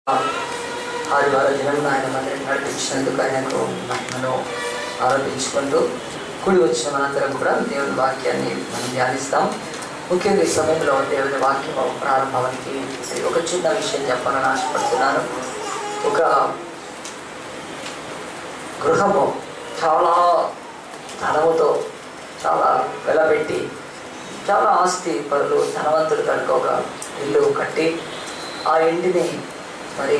ఆదివార దినం ఆయన మందిరం నడిపించినందుకు ఆయనకు మహిమను ఆరోపించుకుంటూ కూడి వచ్చిన అనంతరం కూడా దేవుని వాక్యాన్ని మనం ధ్యానిస్తాం ముఖ్యంగా ఈ సమయంలో దేవుని వాక్యం ప్రారంభానికి ఒక చిన్న విషయం చెప్పాలని ఆశపడుతున్నాను ఒక గృహము చాలా ధనముతో చాలా వెలబెట్టి చాలా ఆస్తి పరులు ధనవంతులు కనుక ఒక ఇల్లు కట్టి ఆ ఇంటిని మరి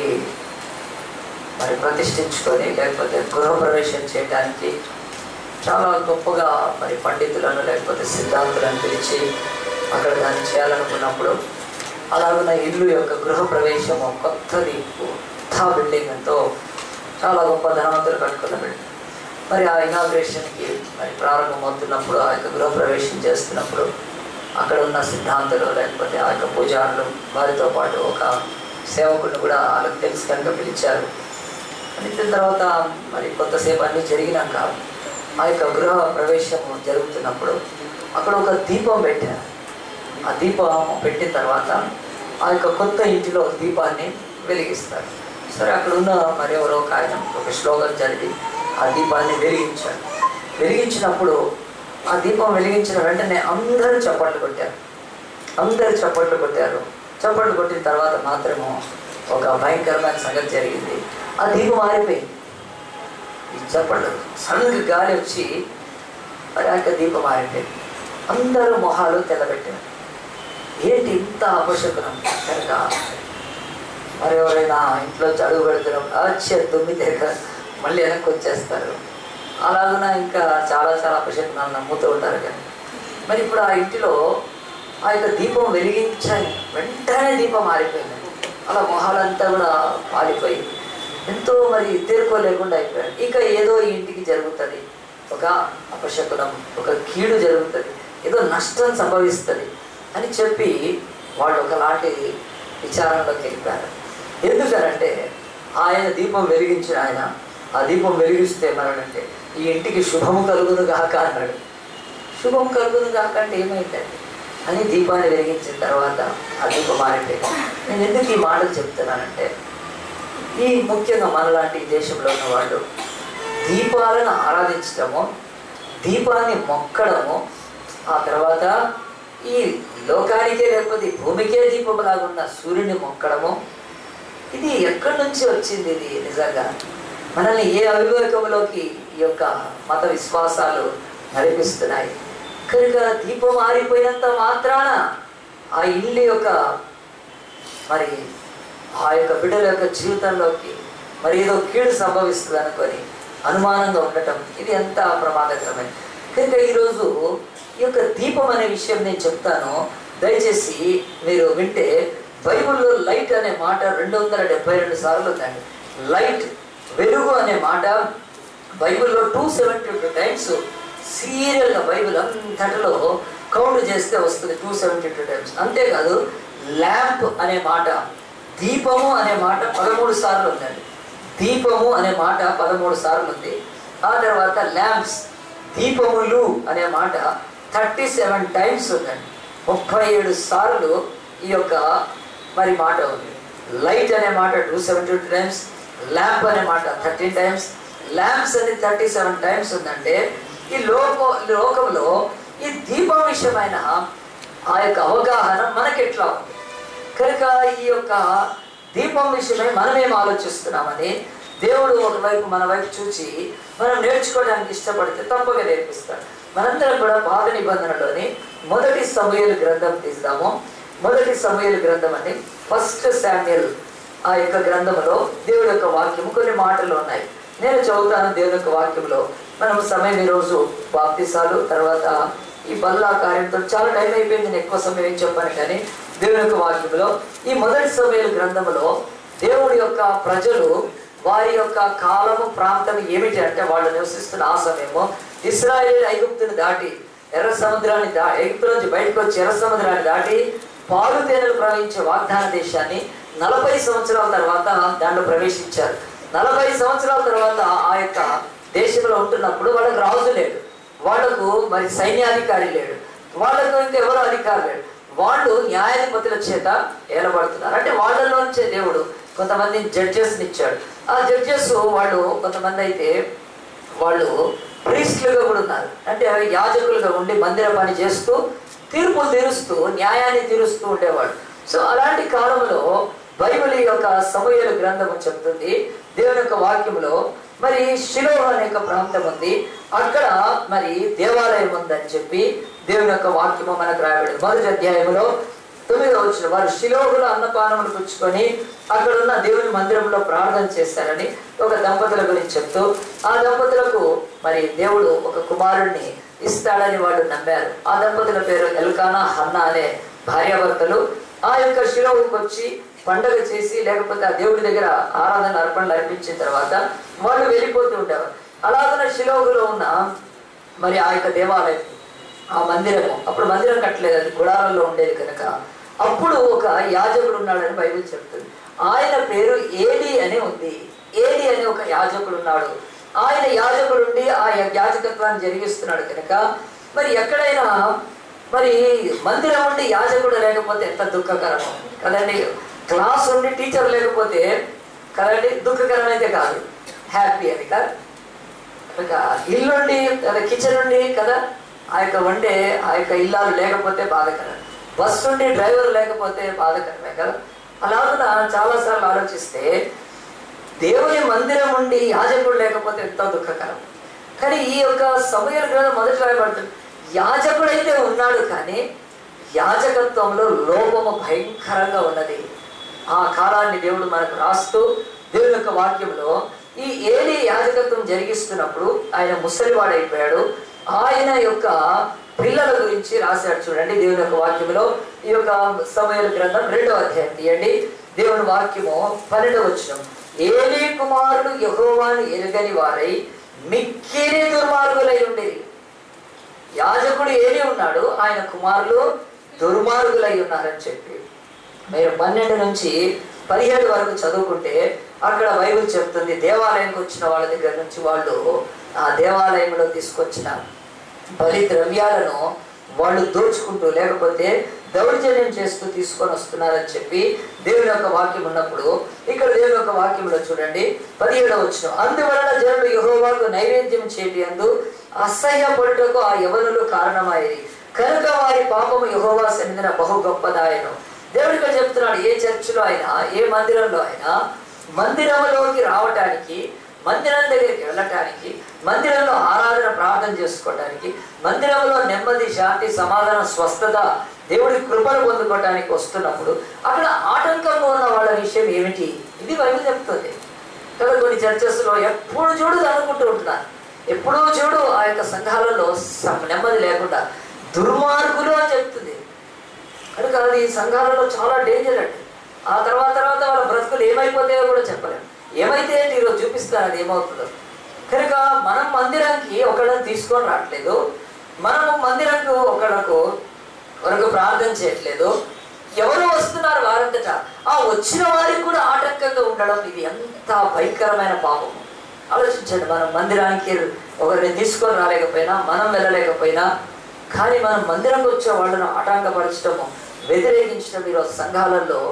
మరి ప్రతిష్ఠించుకొని లేకపోతే గృహప్రవేశం చేయడానికి చాలా గొప్పగా మరి పండితులను లేకపోతే సిద్ధాంతులను పిలిచి అక్కడ దాన్ని చేయాలనుకున్నప్పుడు అలాగున్న ఇల్లు యొక్క గృహప్రవేశము కొత్తది కొత్త బిల్డింగ్తో చాలా గొప్ప ధనవంతులు కట్టుకున్న బిల్డింగ్ మరి ఆ ఇనాగ్రేషన్కి మరి ప్రారంభమవుతున్నప్పుడు ఆ యొక్క గృహప్రవేశం చేస్తున్నప్పుడు అక్కడ ఉన్న సిద్ధాంతులు లేకపోతే ఆ యొక్క పూజారులు వారితో పాటు ఒక సేవకుడిని కూడా వాళ్ళకి తెలిసి కనుక పిలిచారు పిలిచిన తర్వాత మరి కొంతసేపు అన్నీ జరిగినాక ఆ యొక్క గృహ ప్రవేశం జరుగుతున్నప్పుడు అక్కడ ఒక దీపం పెట్టారు ఆ దీపం పెట్టిన తర్వాత ఆ యొక్క కొత్త ఇంటిలో ఒక దీపాన్ని వెలిగిస్తారు సరే అక్కడ ఉన్న మరి ఎవరో ఒక ఆయన ఒక శ్లోకం చదివి ఆ దీపాన్ని వెలిగించాడు వెలిగించినప్పుడు ఆ దీపం వెలిగించిన వెంటనే అందరూ చప్పట్లు కొట్టారు అందరూ చప్పట్లు కొట్టారు చప్పట్లు కొట్టిన తర్వాత మాత్రము ఒక భయంకరమైన సంగతి జరిగింది ఆ దీపం ఆరిపోయింది ఈ చప్పట్లు సడన్గా గాలి వచ్చి మరి ఆ యొక్క దీపం ఆరిపోయింది అందరూ మొహాలు తెల్లబెట్టారు ఏంటి ఇంత అపశకునం కనుక మరి ఎవరైనా ఇంట్లో అడుగు పెడుతున్నప్పుడు వచ్చే దుమ్మి తిరగ మళ్ళీ వెనక్కి వచ్చేస్తారు అలాగున ఇంకా చాలా చాలా అపశకునాలు నమ్ముతూ ఉంటారు కానీ మరి ఇప్పుడు ఆ ఇంటిలో ఆ యొక్క దీపం వెలిగించని వెంటనే దీపం మారిపోయింది అలా మొహాలంతా కూడా పాలిపోయి ఎంతో మరి తేరుకోలేకుండా అయిపోయాడు ఇక ఏదో ఈ ఇంటికి జరుగుతుంది ఒక అపశకునం ఒక కీడు జరుగుతుంది ఏదో నష్టం సంభవిస్తుంది అని చెప్పి వాళ్ళు ఒకలాంటి విచారంలోకి వెళ్ళిపోయారు ఎందుకనంటే ఆయన దీపం వెలిగించిన ఆయన ఆ దీపం వెలిగిస్తే మరణంటే ఈ ఇంటికి శుభము కలుగును గాక అన్నాడు శుభం కలుగును గాక అంటే ఏమైందండి అని దీపాన్ని వెలిగించిన తర్వాత ఆ దీపం మారిపోయింది నేను ఎందుకు ఈ మాటలు చెప్తున్నానంటే ఈ ముఖ్యంగా మనలాంటి ఈ దేశంలో ఉన్న వాళ్ళు దీపాలను ఆరాధించడము దీపాన్ని మొక్కడము ఆ తర్వాత ఈ లోకానికే లేకపోతే ఈ భూమికే దీపంలాగా ఉన్న సూర్యుని మొక్కడము ఇది ఎక్కడి నుంచి వచ్చింది ఇది నిజంగా మనల్ని ఏ అవివేకంలోకి ఈ యొక్క మత విశ్వాసాలు నడిపిస్తున్నాయి కనుక దీపం ఆరిపోయినంత మాత్రాన ఆ ఇల్లు యొక్క మరి ఆ యొక్క బిడ్డల యొక్క జీవితంలోకి మరి ఏదో కీడు సంభవిస్తుంది అనుకొని అనుమానంగా ఉండటం ఇది ఎంత ప్రమాదకరమైనది కనుక ఈరోజు ఈ యొక్క దీపం అనే విషయం నేను చెప్తాను దయచేసి మీరు వింటే బైబిల్లో లైట్ అనే మాట రెండు వందల డెబ్బై రెండు సార్లు ఉందండి లైట్ వెలుగు అనే మాట బైబిల్లో టూ సెవెంటీ టూ టైమ్స్ సీరియల్గా బైబిల్ అంతటిలో కౌంట్ చేస్తే వస్తుంది టూ సెవెంటీ టూ టైమ్స్ అంతేకాదు ల్యాంప్ అనే మాట దీపము అనే మాట పదమూడు సార్లు ఉందండి దీపము అనే మాట పదమూడు సార్లు ఉంది ఆ తర్వాత ల్యాంప్స్ దీపములు అనే మాట థర్టీ సెవెన్ టైమ్స్ ఉందండి ముప్పై ఏడు సార్లు ఈ యొక్క మరి మాట ఉంది లైట్ అనే మాట two seventy two times lamp అనే మాట థర్టీన్ టైమ్స్ ల్యాంప్స్ అని థర్టీ సెవెన్ టైమ్స్ ఉందంటే ఈ లోక లోకంలో ఈ దీపం విషయమైన ఆ యొక్క అవగాహన మనకెట్లా ఉంది కనుక ఈ యొక్క దీపం విషయమై మనమేం ఆలోచిస్తున్నామని దేవుడు ఒకవైపు మన వైపు చూసి మనం నేర్చుకోవడానికి ఇష్టపడితే తప్పక నేర్పిస్తాడు మనందరం కూడా పాత నిబంధనలోని మొదటి సమయలు గ్రంథం తీద్దాము మొదటి సమయలు గ్రంథం అని ఫస్ట్ శామ్యుల్ ఆ యొక్క గ్రంథంలో దేవుడి యొక్క వాక్యము కొన్ని మాటలు ఉన్నాయి నేను చదువుతాను దేవుని యొక్క వాక్యంలో మనం సమయం ఈరోజు బాప్తిసాలు తర్వాత ఈ బల్లా కార్యంతో చాలా టైం అయిపోయింది నేను ఎక్కువ సమయం ఏం చెప్పాను కానీ దేవుని యొక్క వాక్యంలో ఈ మొదటి సమయాల గ్రంథంలో దేవుడి యొక్క ప్రజలు వారి యొక్క కాలము ప్రాంతం ఏమిటి అంటే వాళ్ళు నివసిస్తున్న ఆ సమయము ఇస్రాయేల్ ఐగుప్తుని దాటి ఎర్ర సముద్రాన్ని దా ఎగుప్తు నుంచి బయటకు వచ్చి ఎర్ర సముద్రాన్ని దాటి పాలు తేనెలు ప్రవహించే వాగ్దాన దేశాన్ని నలభై సంవత్సరాల తర్వాత దాంట్లో ప్రవేశించారు నలభై సంవత్సరాల తర్వాత ఆ యొక్క దేశంలో ఉంటున్నప్పుడు వాళ్ళకి రాజు లేడు వాళ్లకు మరి సైన్యాధికారి లేడు వాళ్ళకు ఇంకెవరో అధికారి లేడు వాళ్ళు న్యాయాధిపతుల చేత ఏలబడుతున్నారు అంటే వాళ్ళలో నుంచే దేవుడు కొంతమంది జడ్జెస్ ఇచ్చాడు ఆ జడ్జెస్ వాళ్ళు కొంతమంది అయితే వాళ్ళు ప్రీస్టులుగా కూడా ఉన్నారు అంటే యాజకులుగా ఉండి మందిర పని చేస్తూ తీర్పులు తీరుస్తూ న్యాయాన్ని తీరుస్తూ ఉండేవాడు సో అలాంటి కాలంలో బైబిల్ యొక్క సమూహల గ్రంథము చెప్తుంది దేవుని యొక్క వాక్యంలో మరి శిలో అనే ఒక ప్రాంతం ఉంది అక్కడ మరి దేవాలయం ఉందని చెప్పి దేవుని యొక్క వాక్యము మనకు రాయబడింది మొదటి అధ్యాయంలో తొమ్మిదో వచ్చిన వారు శిలోహుల అన్నపానములు పుచ్చుకొని అక్కడ ఉన్న దేవుని మందిరంలో ప్రార్థన చేశారని ఒక దంపతుల గురించి చెప్తూ ఆ దంపతులకు మరి దేవుడు ఒక కుమారుణ్ణి ఇస్తాడని వాళ్ళు నమ్మారు ఆ దంపతుల పేరు ఎల్కానా హన్నా అనే భార్యాభర్తలు ఆ యొక్క శిలోహుకి వచ్చి పండగ చేసి లేకపోతే ఆ దేవుడి దగ్గర ఆరాధన అర్పణలు అర్పించిన తర్వాత వాళ్ళు వెళ్ళిపోతూ ఉండేవారు అలాగనే శిలోహులో ఉన్న మరి ఆ యొక్క దేవాలయం ఆ మందిరము అప్పుడు మందిరం కట్టలేదు అది గుడారంలో ఉండేది కనుక అప్పుడు ఒక యాజకుడు ఉన్నాడని బైబిల్ చెప్తుంది ఆయన పేరు ఏలి అని ఉంది ఏలి అని ఒక యాజకుడు ఉన్నాడు ఆయన యాజకుడు ఉండి ఆ యాజకత్వాన్ని జరిగిస్తున్నాడు కనుక మరి ఎక్కడైనా మరి మందిరం ఉండి యాజకుడు లేకపోతే ఎంత దుఃఖకరం కదండి క్లాస్ ఉండి టీచర్ లేకపోతే కదండి దుఃఖకరం అయితే కాదు హ్యాపీ అని కదా ఇక ఇల్లుండి కదా కిచెన్ ఉండి కదా ఆ యొక్క వండే ఆ యొక్క ఇల్లాలు లేకపోతే బాధకరం బస్ ఉండి డ్రైవర్ లేకపోతే బాధకరమే కదా అలాగున చాలాసార్లు ఆలోచిస్తే దేవుని మందిరం ఉండి యాజకుడు లేకపోతే ఎంతో దుఃఖకరం కానీ ఈ యొక్క సమయాల గ్రంథం మొదటి రాయబడుతుంది యాజకుడైతే ఉన్నాడు కానీ యాజకత్వంలో లోపము భయంకరంగా ఉన్నది ఆ కాలాన్ని దేవుడు మనకు రాస్తూ దేవుని యొక్క వాక్యంలో ఈ ఏలి యాజకత్వం జరిగిస్తున్నప్పుడు ఆయన ముసలివాడైపోయాడు ఆయన యొక్క పిల్లల గురించి రాశాడు చూడండి దేవుని యొక్క వాక్యంలో ఈ యొక్క సమయాల గ్రంథం రెండవ అధ్యాయం తీయండి దేవుని వాక్యము పన్నెండవ వచ్చిన ఏలి కుమారుడు యహోవాను ఎరుగని వారై మిక్కిలి దుర్మార్గులై ఉండేది యాజకుడు ఏలి ఉన్నాడు ఆయన కుమారులు దుర్మార్గులై ఉన్నారని చెప్పి మీరు పన్నెండు నుంచి పదిహేడు వరకు చదువుకుంటే అక్కడ బైబిల్ చెప్తుంది దేవాలయంకి వచ్చిన వాళ్ళ దగ్గర నుంచి వాళ్ళు ఆ దేవాలయంలో తీసుకొచ్చిన బలి ద్రవ్యాలను వాళ్ళు దోచుకుంటూ లేకపోతే దౌర్జన్యం చేస్తూ తీసుకొని వస్తున్నారని చెప్పి దేవుని యొక్క వాక్యం ఉన్నప్పుడు ఇక్కడ దేవుని యొక్క వాక్యంలో చూడండి పదిహేడవ వచ్చిన అందువలన జనులు యహోవాకు నైవేద్యం చేటి అందు అసహ్యపడుటకు ఆ యవనులు కారణమైంది కనుక వారి పాపము యహోవా సన్నిధిన బహు గొప్పదాయను దేవుడు ఇక్కడ చెప్తున్నాడు ఏ చర్చిలో అయినా ఏ మందిరంలో అయినా మందిరంలోకి రావటానికి మందిరం దగ్గరికి వెళ్ళటానికి మందిరంలో ఆరాధన ప్రార్థన చేసుకోవటానికి మందిరంలో నెమ్మది శాంతి సమాధానం స్వస్థత దేవుడి కృపను పొందుకోవటానికి వస్తున్నప్పుడు అక్కడ ఆటంకంగా ఉన్న వాళ్ళ విషయం ఏమిటి ఇది బైబిల్ చెప్తుంది కదా కొన్ని చర్చెస్లో ఎప్పుడు చూడు అనుకుంటూ ఉంటున్నారు ఎప్పుడూ చూడు ఆ యొక్క సంఘాలలో స- నెమ్మది లేకుండా దుర్మార్గులు అని చెప్తుంది కనుక అది సంఘాలలో చాలా డేంజర్ అండి ఆ తర్వాత తర్వాత వాళ్ళ బ్రతుకులు ఏమైపోతాయో కూడా చెప్పలేము ఏమైతే ఏంటి ఈరోజు చూపిస్తాను అది ఏమవుతుందో కనుక మనం మందిరానికి ఒకళ్ళని తీసుకొని రావట్లేదు మనము మందిరంకు ఒకళ్ళకు వరకు ప్రార్థన చేయట్లేదు ఎవరు వస్తున్నారు వారంతటా ఆ వచ్చిన వారికి కూడా ఆటంకంగా ఉండడం ఇది ఎంత భయంకరమైన పాపం ఆలోచించండి మనం మందిరానికి ఒకరిని తీసుకొని రాలేకపోయినా మనం వెళ్ళలేకపోయినా కానీ మనం మందిరంకి వచ్చే వాళ్ళను ఆటంకపరచడము వ్యతిరేకించడం ఈరోజు సంఘాలలో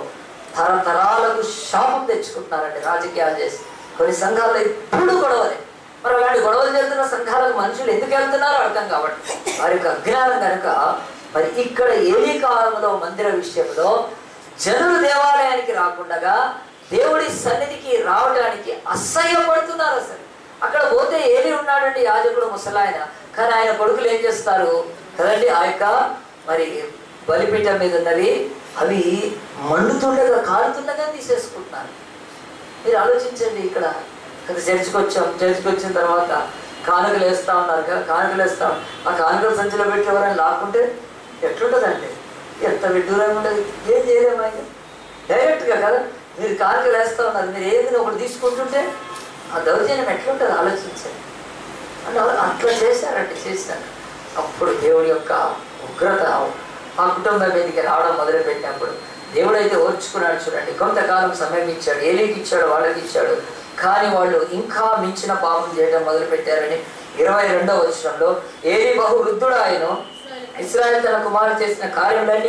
తరతరాలకు శాపం తెచ్చుకుంటున్నారండి రాజకీయాలు చేసి కొన్ని సంఘాల్లో ఇప్పుడు గొడవలే మరి అలాంటి గొడవలు జరుగుతున్న సంఘాలకు మనుషులు ఎందుకు వెళ్తున్నారో అర్థం కాబట్టి వారి యొక్క అజ్ఞానం కనుక మరి ఇక్కడ ఏలి కాలంలో మందిర విషయంలో జనులు దేవాలయానికి రాకుండా దేవుడి సన్నిధికి రావడానికి అసహ్యపడుతున్నారు అసలు అక్కడ పోతే ఏలి ఉన్నాడండి యాజకుడు ముసలాయన కానీ ఆయన కొడుకులు ఏం చేస్తారు కదండి ఆ యొక్క మరి బలిపీఠం మీద ఉన్నవి అవి మండుతుండగా కాలుతుండగా తీసేసుకుంటున్నారు మీరు ఆలోచించండి ఇక్కడ ఇక్కడ చర్చికి వచ్చాం చర్చికి వచ్చిన తర్వాత కానుకలు వేస్తా ఉన్నారు కదా కానుకలు వేస్తాం ఆ కానుకలు సంచిలో పెట్టి ఎవరైనా లాక్కుంటే ఎట్లుంటుందండి ఎంత విడ్డూరంగా ఉంటుంది ఏం చేయలేము ఆయన డైరెక్ట్గా కదా మీరు కానుకలు వేస్తా ఉన్నారు మీరు ఏది ఒకటి తీసుకుంటుంటే ఆ దౌర్జన్యం ఎట్లుంటుంది ఆలోచించండి అంటే వాళ్ళు అట్లా చేశారండి చేశారు అప్పుడు దేవుడి యొక్క ఉగ్రత ఆ కుటుంబం మీదకి రావడం మొదలుపెట్టినప్పుడు దేవుడు అయితే ఓర్చుకున్నాడు చూడండి కొంతకాలం సమయం ఇచ్చాడు ఏలికి ఇచ్చాడు వాళ్ళకి ఇచ్చాడు కానీ వాళ్ళు ఇంకా మించిన పాపం చేయడం మొదలుపెట్టారని ఇరవై రెండవ వచనంలో ఏలి బహు వృద్ధుడు ఆయన ఇస్రాయల్ తన కుమారుడు చేసిన కార్యములన్నీ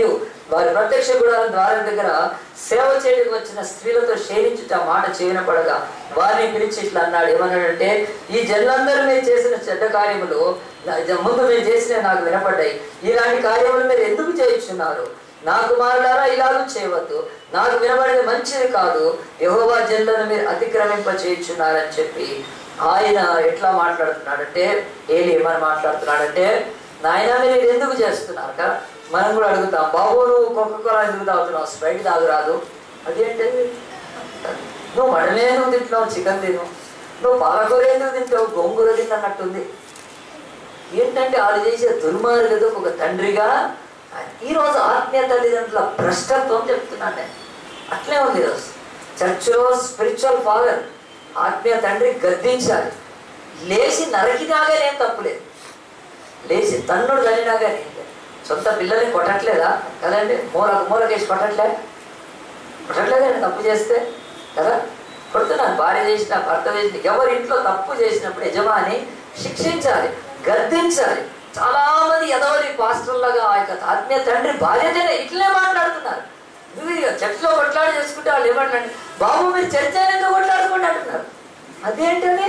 వారి ప్రత్యక్ష గుడారం ద్వారం దగ్గర సేవ చేయడానికి వచ్చిన స్త్రీలతో శేరించుట మాట చేయన పడగా వారిని పిలిచి ఇట్లా అన్నాడు ఏమన్నాడంటే ఈ జనులందరూ మీరు చేసిన చెడ్డ కార్యములు నా- ముందు మీరు చేసిన నాకు వినపడ్డాయి ఇలాంటి కార్యములు మీరు ఎందుకు చేయించున్నారు నా కుమారులారా ఇలాగూ చేయవద్దు నాకు వినబడేది మంచిది కాదు యహోవా జనులను మీరు అతిక్రమింప చేయించున్నారని చెప్పి ఆయన ఎట్లా మాట్లాడుతున్నాడంటే ఏలి ఏమని మాట్లాడుతున్నాడంటే నాయన మీరు ఇది ఎందుకు చేస్తున్నారు కదా మనం కూడా అడుగుతాం బాబు నువ్వు కొక్క కోలా ఎందుకు తాగుతున్నావు స్ప్రైట్ తాగురాదు అదేంటి నువ్వు మడలే ఎందుకు తింటున్నావు చికెన్ తిను నువ్వు పాలకూర ఎందుకు తింటావు గోంగూర తిన్నట్టుంది ఏంటంటే వాళ్ళు చేసే దుర్మార్గత ఒక తండ్రిగా ఈరోజు ఆత్మీయ తల్లిదండ్రుల భ్రష్టత్వం చెప్తున్నాను నేను అట్లే ఉంది ఈరోజు చర్చిలో స్పిరిచువల్ ఫాదర్ ఆత్మీయ తండ్రి గద్దించాలి లేచి నరకినాగా ఏం తప్పులేదు లేచి తన్నుడు తల్లినా కానీ సొంత పిల్లల్ని కొట్టట్లేదా కదండి మూలకు మూలకేసి కొట్టట్లే కొట్టట్లేదండి తప్పు చేస్తే కదా కొడుతున్నాను భార్య చేసిన భర్త చేసిన ఎవరి ఇంట్లో తప్పు చేసినప్పుడు యజమాని శిక్షించాలి గద్దించాలి చాలా మంది ఎదవరి పాస్టర్లాగా ఆ యొక్క ఆత్మీయ తండ్రి బాధ్యతనే ఇట్లే మాట్లాడుతున్నారు నువ్వు ఇక చర్చిలో కొట్లాడి చేసుకుంటే వాళ్ళు ఏమంటారు బాబు మీరు చర్చ ఎందుకు కొట్లాడుకోండి అంటున్నారు అదేంటది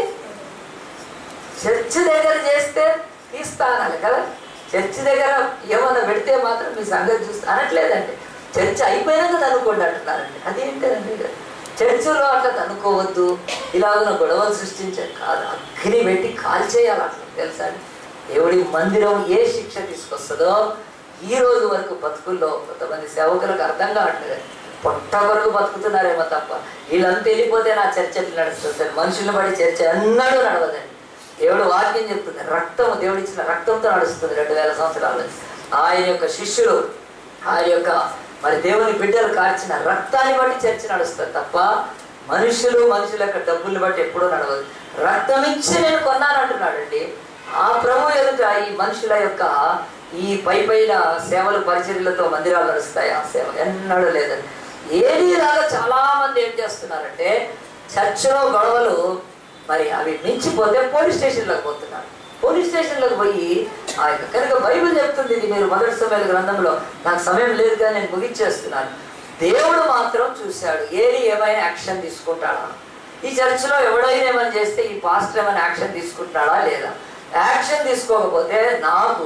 చర్చ్ దగ్గర చేస్తే తీస్తా అనాలి కదా చర్చ్ దగ్గర ఏమన్నా పెడితే మాత్రం మీ సంగతి చూస్తా అనట్లేదండి చర్చ్ అయిపోయినాక తనుకోండి అంటున్నారండి అదేంటండి చర్చిలో అట్లా తనుకోవద్దు ఇలాగున గొడవలు సృష్టించే కాదు అగ్ని పెట్టి కాల్చేయాలి అట్లా తెలుసా అండి దేవుడి మందిరం ఏ శిక్ష తీసుకొస్తుందో ఈ రోజు వరకు బతుకుల్లో కొంతమంది సేవకులకు అర్థం కావట్లేదు పొట్ట వరకు బతుకుతున్నారేమో తప్ప వీళ్ళంతా వెళ్ళిపోతే నా చర్చ ఎట్లా నడుస్తుంది సార్ మనుషులు పడి చర్చ ఎన్నడూ నడవదండి దేవుడు వాక్యం చెప్తుంది రక్తం దేవుడు ఇచ్చిన రక్తంతో నడుస్తుంది రెండు వేల సంవత్సరాల నుంచి. ఆయన యొక్క శిష్యులు ఆయన యొక్క మరి దేవుని బిడ్డలు కార్చిన రక్తాన్ని బట్టి చర్చ నడుస్తుంది తప్ప మనుషులు మనుషుల యొక్క డబ్బుల్ని బట్టి ఎప్పుడూ నడవదు రక్తం ఇచ్చి నేను కొన్నాను అంటున్నాడండి ఆ ప్రభు ఎదుట ఈ మనుషుల యొక్క ఈ పై పైన సేవలు పరిచర్యలతో మందిరాలు నడుస్తాయి ఆ సేవ ఎన్నడూ లేదండి ఏది లాగా చాలా మంది ఏం చేస్తున్నారంటే చర్చిలో గొడవలు మరి అవి మించిపోతే పోలీస్ స్టేషన్లోకి పోతున్నారు పోలీస్ స్టేషన్లోకి పోయి ఆ యొక్క కనుక బైబిల్ చెప్తుంది ఇది మీరు మొదటి సమయాల గ్రంథంలో నాకు సమయం లేదు కానీ నేను ముగించేస్తున్నాను దేవుడు మాత్రం చూశాడు ఏది ఏమైనా యాక్షన్ తీసుకుంటాడా ఈ చర్చిలో ఎవడైనా ఏమైనా చేస్తే ఈ పాస్టర్ ఏమైనా యాక్షన్ తీసుకుంటాడా లేదా యాక్షన్ తీసుకోకపోతే నాకు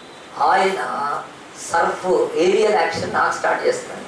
ఆయన సర్ఫ్ ఏరియల్ యాక్షన్ నాకు స్టార్ట్ చేస్తాను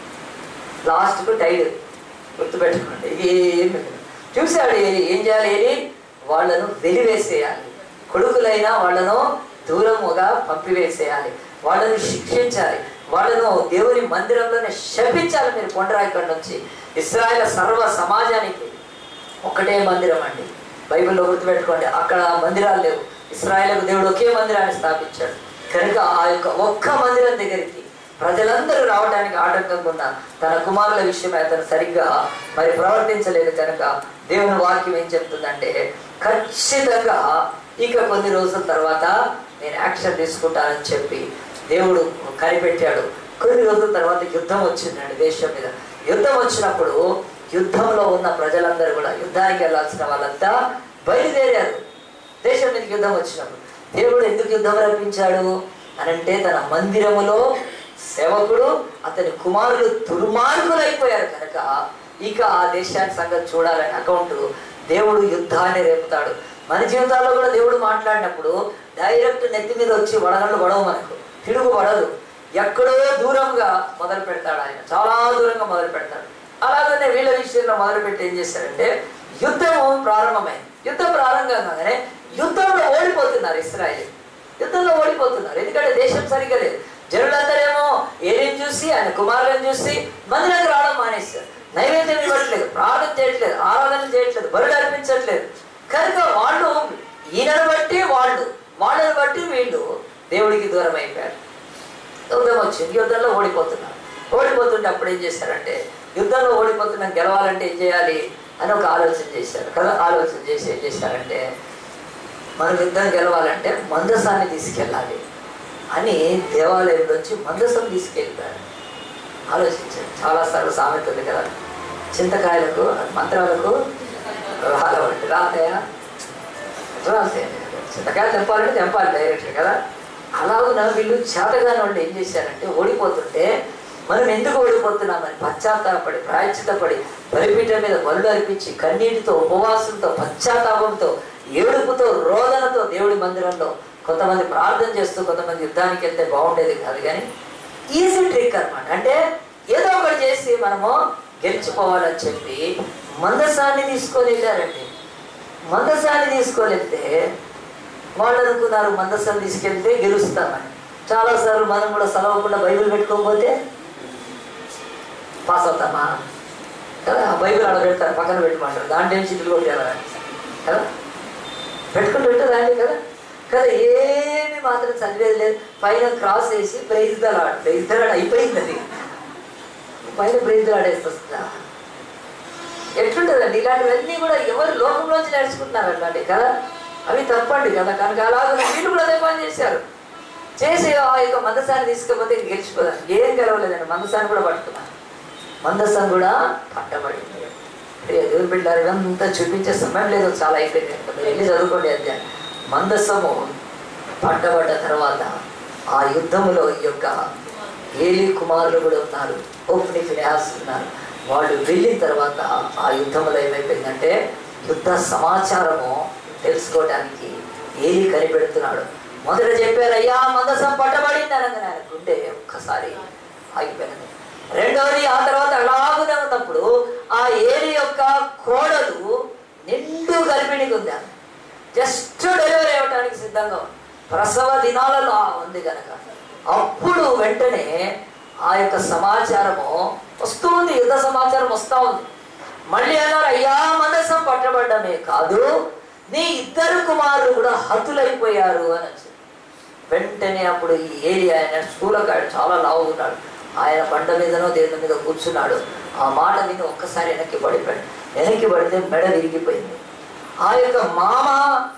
లాస్ట్కు టైడ్ గుర్తుపెట్టుకోండి ఏం మిగలదు. చూశాడు ఏలి ఏం చేయాలి ఏలి వాళ్ళను వెలివేసేయాలి కొడుకులైనా వాళ్ళను దూరముగా పంపివేసేయాలి వాళ్ళను శిక్షించాలి వాళ్ళను దేవుని మందిరంలోనే శపించాలి మీరు కొండరా ఇక్కడ నుంచి ఇస్రాయల్ సర్వ సమాజానికి ఒకటే మందిరం అండి బైబిల్లో గుర్తుపెట్టుకోండి అక్కడ మందిరాలు లేవు ఇస్రాయేల్కు దేవుడు ఒకే మందిరాన్ని స్థాపించాడు కనుక ఆ యొక్క ఒక్క మందిరం దగ్గరికి ప్రజలందరూ రావడానికి ఆటంకంగా ఉన్న తన కుమారుల విషయమై అతను సరిగ్గా మరి ప్రవర్తించలేదు కనుక దేవుని వాక్యం ఏం చెప్తుందంటే ఖచ్చితంగా ఇక కొన్ని రోజుల తర్వాత నేను యాక్షన్ తీసుకుంటానని చెప్పి దేవుడు కనిపెట్టాడు కొన్ని రోజుల తర్వాత యుద్ధం వచ్చిందండి దేశం మీద యుద్ధం వచ్చినప్పుడు యుద్ధంలో ఉన్న ప్రజలందరూ కూడా యుద్ధానికి వెళ్ళాల్సిన వాళ్ళంతా బయలుదేరారు దేశం మీదకి యుద్ధం వచ్చినప్పుడు దేవుడు ఎందుకు యుద్ధం రప్పించాడు అని అంటే తన మందిరములో సేవకుడు అతని కుమారులు దుర్మార్గులు అయిపోయారు కనుక ఇక ఆ దేశానికి సంగతి చూడాలని అకౌంట్ దేవుడు యుద్ధాన్ని రేపుతాడు మన జీవితాల్లో కూడా దేవుడు మాట్లాడినప్పుడు డైరెక్ట్ నెత్తి మీద వచ్చి వడగళ్ళు పడవు మనకు తిరుగు పడదు ఎక్కడో దూరంగా మొదలు పెడతాడు ఆయన చాలా దూరంగా మొదలు పెడతాడు అలాగనే వీళ్ళ విషయంలో మొదలుపెట్టి ఏం చేశారంటే యుద్ధం ప్రారంభమైంది యుద్ధం ప్రారంభం కాగానే యుద్ధంలో ఓడిపోతున్నారు ఇస్రాయల్ యుద్ధంలో ఓడిపోతున్నారు ఎందుకంటే దేశం సరిగ్గా లేదు జనులందరేమో ఏలిని చూసి ఆయన కుమారులను చూసి మందిరానికి రావడం మానేశారు నైవేద్యం ఇవ్వట్లేదు ప్రార్థన చేయట్లేదు ఆరాధన చేయట్లేదు బరుడు అర్పించట్లేదు కనుక వాళ్ళు ఈయనను బట్టి వాళ్ళు వాళ్ళని బట్టి వీళ్ళు దేవుడికి దూరం అయిపోయారు యుద్ధం వచ్చింది యుద్ధంలో ఓడిపోతున్నారు ఓడిపోతుంటే అప్పుడు ఏం చేశారంటే యుద్ధంలో ఓడిపోతున్నాం గెలవాలంటే ఏం చేయాలి అని ఒక ఆలోచన చేశారు కదా ఆలోచన చేసి ఏం చేశారంటే మనం యుద్ధం గెలవాలంటే మందసాన్ని తీసుకెళ్ళాలి అని దేవాలయం నుంచి మందసం తీసుకెళ్ళిపోయారు ఆలోచించారు చాలా సార్లు సామెత ఉంది కదా చింతకాయలకు మంత్రాలకు రాలవంటి రాతాయా రాతాయి చింతకాయలు తెంపాలంటే తెంపాలి డైరెక్ట్ కదా అలాగున వీళ్ళు చేతగాని వాళ్ళు ఏం చేశారంటే ఓడిపోతుంటే మనం ఎందుకు ఓడిపోతున్నామని పశ్చాత్తాపడి ప్రాయచితపడి బలిపీఠం మీద బలు అర్పించి కన్నీటితో ఉపవాసంతో పశ్చాత్తాపంతో ఏడుపుతో రోదనతో దేవుడి మందిరంలో కొంతమంది ప్రార్థన చేస్తూ కొంతమంది యుద్ధానికి వెళ్తే బాగుండేది కాదు కానీ ఈజీ ట్రిక్ అన్నమాట అంటే ఏదో ఒకటి చేసి మనము గెలిచిపోవాలని చెప్పి మందసాన్ని తీసుకొని వెళ్ళారండి మందసాన్ని తీసుకొని వెళ్తే వాళ్ళు అనుకున్నారు మందసాన్ని తీసుకెళ్తే గెలుస్తామని చాలాసార్లు మనం కూడా సెలవకుండా బైబిల్ పెట్టుకోకపోతే పాస్ అవుతామా కదా ఆ బైబిల్ ఆడ పెడతారు పక్కన పెట్టమంటారు దాంట్లో ఏం చిట్లు కొట్టేయాలి కదా పెట్టుకుంటూ పెట్టదండి కదా కదా ఏమి మాత్రం చదివేది లేదు పైన క్రాస్ వేసి ప్రైజ్ దలాడ్ ప్రైజ్ దలాడ్ అయిపోయింది అది పైన ప్రైజ్ దలాడేస్తుందా ఎట్లుంటుందండి ఇలాంటివన్నీ కూడా ఎవరు లోకంలోంచి నేర్చుకుంటున్నారు అట్లాంటి కదా అవి తప్పండి కదా కనుక అలాగే వీళ్ళు కూడా అదే పని చేశారు చేసి ఆ యొక్క మందసాన్ని తీసుకపోతే గెలిచిపోదాం ఏం గెలవలేదండి మందసాన్ని కూడా పట్టుకున్నాను మందసం కూడా పట్టబడింది ప్రియ దేవుని బిడ్డారు ఇవంతా చూపించే సమయం లేదు చాలా అయిపోయింది మీరు వెళ్ళి చదువుకోండి అధ్యాయం మందసము పట్టబడ్డ తర్వాత ఆ యుద్ధములో ఈ యొక్క ఏలి కుమారులు కూడా ఉన్నారు ఓప్ని ఫినాస్ ఉన్నారు వాళ్ళు వెళ్ళిన తర్వాత ఆ యుద్ధంలో ఏమైపోయిందంటే యుద్ధ సమాచారము తెలుసుకోవడానికి ఏలి కనిపెడుతున్నాడు మొదట చెప్పారు అయ్యా మందసం పట్టబడింది అనగానే ఆయన గుండె ఒక్కసారి ఆగిపోయినది రెండవది ఆ తర్వాత అలాగునే ఉన్నప్పుడు ఆ ఏలి యొక్క కోడలు నిండు గర్భిణికి ఉంది ఆమె జస్ట్ డెలివరీ అవ్వడానికి సిద్ధంగా ఉంది ప్రసవ దినాలలో ఆ ఉంది కనుక అప్పుడు వెంటనే ఆ యొక్క సమాచారము వస్తూ ఉంది యుద్ధ సమాచారం వస్తూ ఉంది మళ్ళీ అన్నారు అయ్యా మనసం పట్టబడ్డమే కాదు నీ ఇద్దరు కుమారులు కూడా హతులైపోయారు అని వచ్చింది వెంటనే అప్పుడు ఈ ఏరియా ఆయన స్థూలకాడు చాలా లావు ఉన్నాడు ఆయన బండ మీదనో దేని మీద కూర్చున్నాడు ఆ మాట విని ఒక్కసారి వెనక్కి పడిపోయాడు వెనక్కి పడితే మెడ విరిగిపోయింది ఆ యొక్క మామ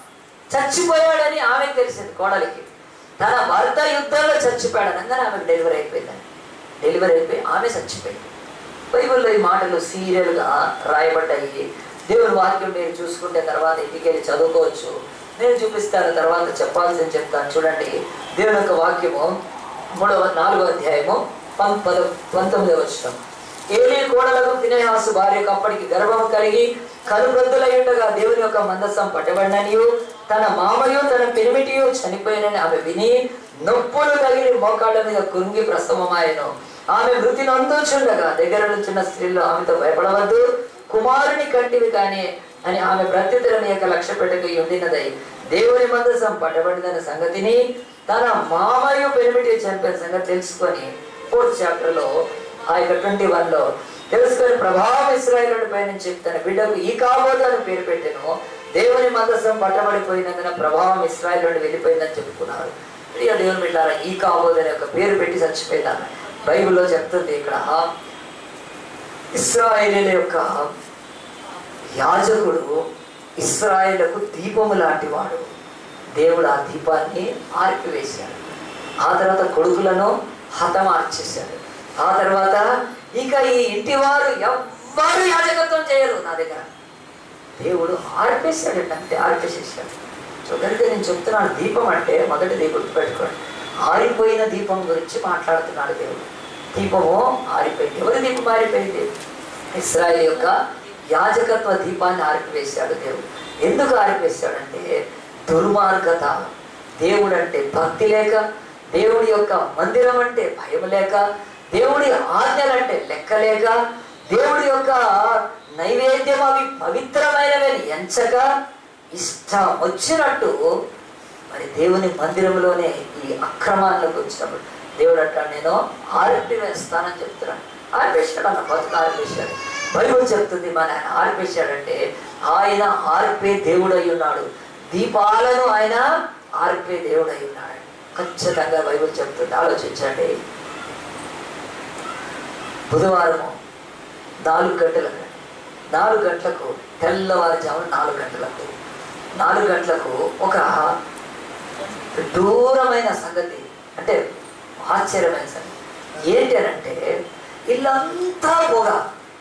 చచ్చిపోయాడని ఆమెకు తెలిసింది కోడలికి తన భర్త యుద్ధంలో చచ్చిపోయాడని అనగానే ఆమెకు డెలివరీ అయిపోయిందని డెలివరీ అయిపోయి ఆమె చచ్చిపోయింది బైబిల్లో ఈ మాటలు సీరియల్గా రాయబడ్డాయి దేవుని వాక్యం మీరు చూసుకుంటే తర్వాత ఇంటికి వెళ్ళి చదువుకోవచ్చు నేను చూపిస్తాను తర్వాత చెప్పాల్సింది చెప్తాను చూడండి దేవుని యొక్క వాక్యము మూడవ నాలుగో అధ్యాయము పం పద పంతొమ్మిదవ వచ్చిన ఏలీ కోడలకు తినేహాసు భార్యకు అప్పటికి గర్భం కలిగి కనుబద్దులై ఉండగా దేవుని యొక్క మందసం పట్టబడిననియు తన మామయు తన పెనిమిటియు చనిపోయినని ఆమె విని నొప్పులు తగిలి మోకాళ్ళ మీద కురుంగి ప్రసవమాయను ఆమె మృతి నందుచుండగా దగ్గర నుంచున్న స్త్రీలు ఆమెతో భయపడవద్దు కుమారుని కంటివి కానీ అని ఆమె ప్రత్యుత్తరం యొక్క లక్ష్య పెట్టక ఉండినదై దేవుని మందసం పట్టబడిందన్న సంగతిని తన మామయ్య పెనిమిటి చనిపోయిన సంగతి తెలుసుకొని ఫోర్త్ చాప్టర్ లో ఆ యొక్క ట్వంటీ వన్ లో తెలుసుకొని ప్రభావం ఇస్రాయలుడి పైన చెప్పి తన బిడ్డకు ఈ కాబోదు అని పేరు పెట్టాను దేవుని మందసం పట్టబడిపోయినందున ప్రభావం ఇస్రాయలుడి వెళ్ళిపోయిందని చెప్పుకున్నారు ప్రియ దేవుని బిడ్డారా ఈ కాబోదు అనే ఒక పేరు పెట్టి చచ్చిపోయిందని బైబిల్లో చెప్తుంది ఇక్కడ ఇస్రాయేలీల యొక్క యాజకుడు ఇస్రాయేళ్లకు దీపము లాంటి వాడు దేవుడు ఆ దీపాన్ని ఆర్పివేశాడు ఆ తర్వాత కొడుకులను హతమార్చేశాడు ఆ తర్వాత ఇక ఈ ఇంటి వారు ఎవ్వరు యాజకత్వం చేయరు నా దగ్గర దేవుడు ఆర్పేశాడు అంటే ఆర్పేసేసాడు చూడండి నేను చెప్తున్నాను దీపం అంటే మొదటిది గుర్తుపెట్టుకోండి ఆరిపోయిన దీపం గురించి మాట్లాడుతున్నాడు దేవుడు దీపము ఆరిపోయింది ఎవరి దీపం ఆరిపోయింది ఇస్రాయేల్ యొక్క యాజకత్వ దీపాన్ని ఆరిపివేశాడు దేవుడు ఎందుకు ఆరిపేశాడంటే దుర్మార్గత దేవుడు అంటే భక్తి లేక దేవుడి యొక్క మందిరం అంటే భయం లేక దేవుడి ఆజ్ఞలంటే లెక్క లేక దేవుడి యొక్క నైవేద్యం అవి పవిత్రమైనవని ఎంచక ఇష్టం వచ్చినట్టు మరి దేవుని మందిరంలోనే ఈ అక్రమాల్లోకి వచ్చినప్పుడు దేవుడు అంటాడు నేను ఆర్పి వేస్తానని చెప్తున్నాను ఆర్పేశాడు అన్న బతుకు ఆర్పేశాడు బైబుల్ చెప్తుంది మన ఆయన ఆర్పేశాడంటే ఆయన ఆర్పే దేవుడై ఉన్నాడు దీపాలను ఆయన ఆర్పే దేవుడై ఉన్నాడు ఖచ్చితంగా బైబుల్ చెప్తుంది ఆలోచించండి బుధవారము నాలుగు గంటలకు నాలుగు గంటలకు తెల్లవారుజామున నాలుగు గంటలకు నాలుగు గంటలకు ఒక దూరమైన సంగతి అంటే ఆశ్చర్యమైన సంగతి ఏంటి అని అంటే ఇల్లంతా పొగ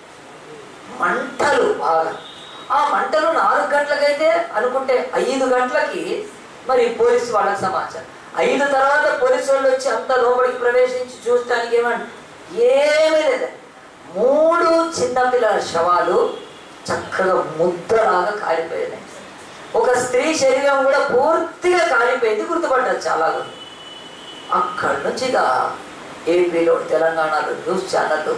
మంటలు బాగా ఆ మంటలు నాలుగు గంటలకైతే అనుకుంటే ఐదు గంటలకి మరి పోలీసు వాళ్ళకి సమాచారం ఐదు తర్వాత పోలీసు వాళ్ళు వచ్చి అంత లోపలికి ప్రవేశించి చూడటానికి ఏమంటే ఏమీ లేదండి మూడు చిన్నపిల్లల శవాలు చక్కగా ముద్దలాగా కాలిపోయినాయి ఒక స్త్రీ శరీరం కూడా పూర్తిగా కాలిపోయింది గుర్తుపడ్డారు చాలా మంది అక్కడి నుంచి ఇక ఏపీలో తెలంగాణలో న్యూస్ ఛానళ్ళు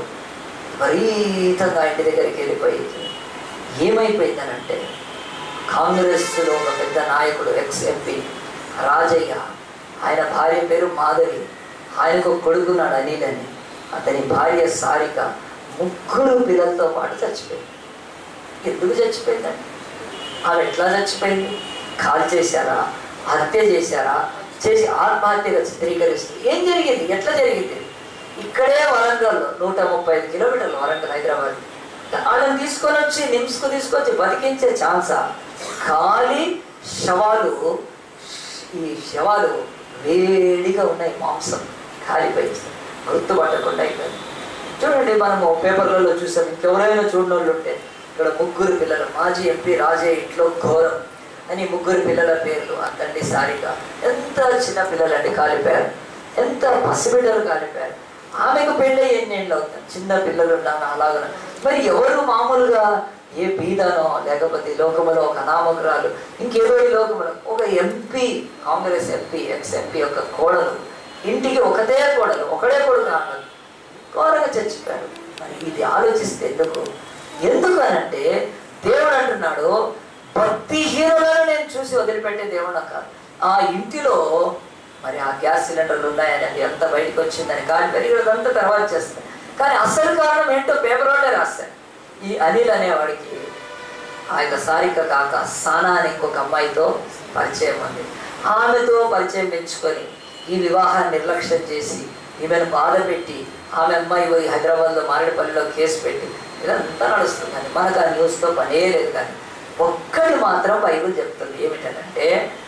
విపరీతంగా ఇంటి దగ్గరికి వెళ్ళిపోయింది ఏమైపోయిందనంటే కాంగ్రెస్లో ఒక పెద్ద నాయకుడు ఎక్స్ ఎంపీ రాజయ్య ఆయన భార్య పేరు మాధవి ఆయనకు ఒక కొడుకున్నాడు అనిల్ అని అతని భార్య సారిక ముగ్గురు పిల్లలతో పాటు చచ్చిపోయింది ఎందుకు చచ్చిపోయిందండి ఆమె ఎట్లా చచ్చిపోయింది కాల్ చేశారా హత్య చేశారా చేసి ఆత్మహత్యగా చిత్రీకరిస్తుంది ఏం జరిగింది ఎట్లా జరిగింది ఇక్కడే వరంగల్లో నూట ముప్పై ఐదు కిలోమీటర్లు వరంగల్ హైదరాబాద్ వాళ్ళని తీసుకొని వచ్చి నిమ్స్కు తీసుకొచ్చి బతికించే ఛాన్సా ఖాళీ శవాలు ఈ శవాలు వేడిగా ఉన్నాయి మాంసం కాలిపోయింది గుర్తుపట్టకుండా అయిపోయింది చూడండి మనము పేపర్లలో చూసాం ఇంకెవరైనా చూడని వాళ్ళు ఉంటే ఇక్కడ ముగ్గురు పిల్లలు మాజీ ఎంపీ రాజే ఇంట్లో ఘోరం అని ముగ్గురు పిల్లల పేర్లు అంతండి సారిక ఎంత చిన్న పిల్లలండి కాలిపోయారు ఎంత పసిబిడ్డలు కాలిపోయారు ఆమెకు పెళ్ళి ఎన్నేళ్ళు అవుతుంది చిన్న పిల్లలు ఉన్నాను అలాగ మరి ఎవరు మామూలుగా ఏ బీదనో లేకపోతే లోకములో ఒక అనామకురాలు ఇంకేదో ఈ లోకములో ఒక MP Congress MP ex MP యొక్క కోడలు ఇంటికి ఒకటే కోడలు ఒకడే కొడుకు అన్నది ఘోరంగా చచ్చిపోయాడు మరి ఇది ఆలోచిస్తే ఎందుకు ఎందుకు అనంటే దేవుడు అంటున్నాడు భక్తిహీనులను నేను చూసి వదిలిపెట్టే దేవుడు కాదు ఆ ఇంటిలో మరి ఆ గ్యాస్ సిలిండర్లు ఉన్నాయని అది ఎంత బయటకు వచ్చిందని కానీ పెరిగినదంతా తర్వాత చేస్తాను కానీ అసలు కారణం ఏంటో పేపర్ వాళ్ళే రాస్తాను ఈ అనిల్ అనేవాడికి ఆ యొక్క సారిక కాక సానా అనే ఇంకొక అమ్మాయితో పరిచయం ఉంది ఆమెతో పరిచయం పెంచుకొని ఈ వివాహాన్ని నిర్లక్ష్యం చేసి ఈమెను బాధ పెట్టి ఆమె అమ్మాయి పోయి హైదరాబాద్లో మారేడుపల్లిలో కేసు పెట్టి ఇదంతా నడుస్తుందండి మనకు ఆ న్యూస్తో పనే లేదు కానీ ఒక్కటి మాత్రం బైబిల్ చెప్తుంది ఏమిటంటే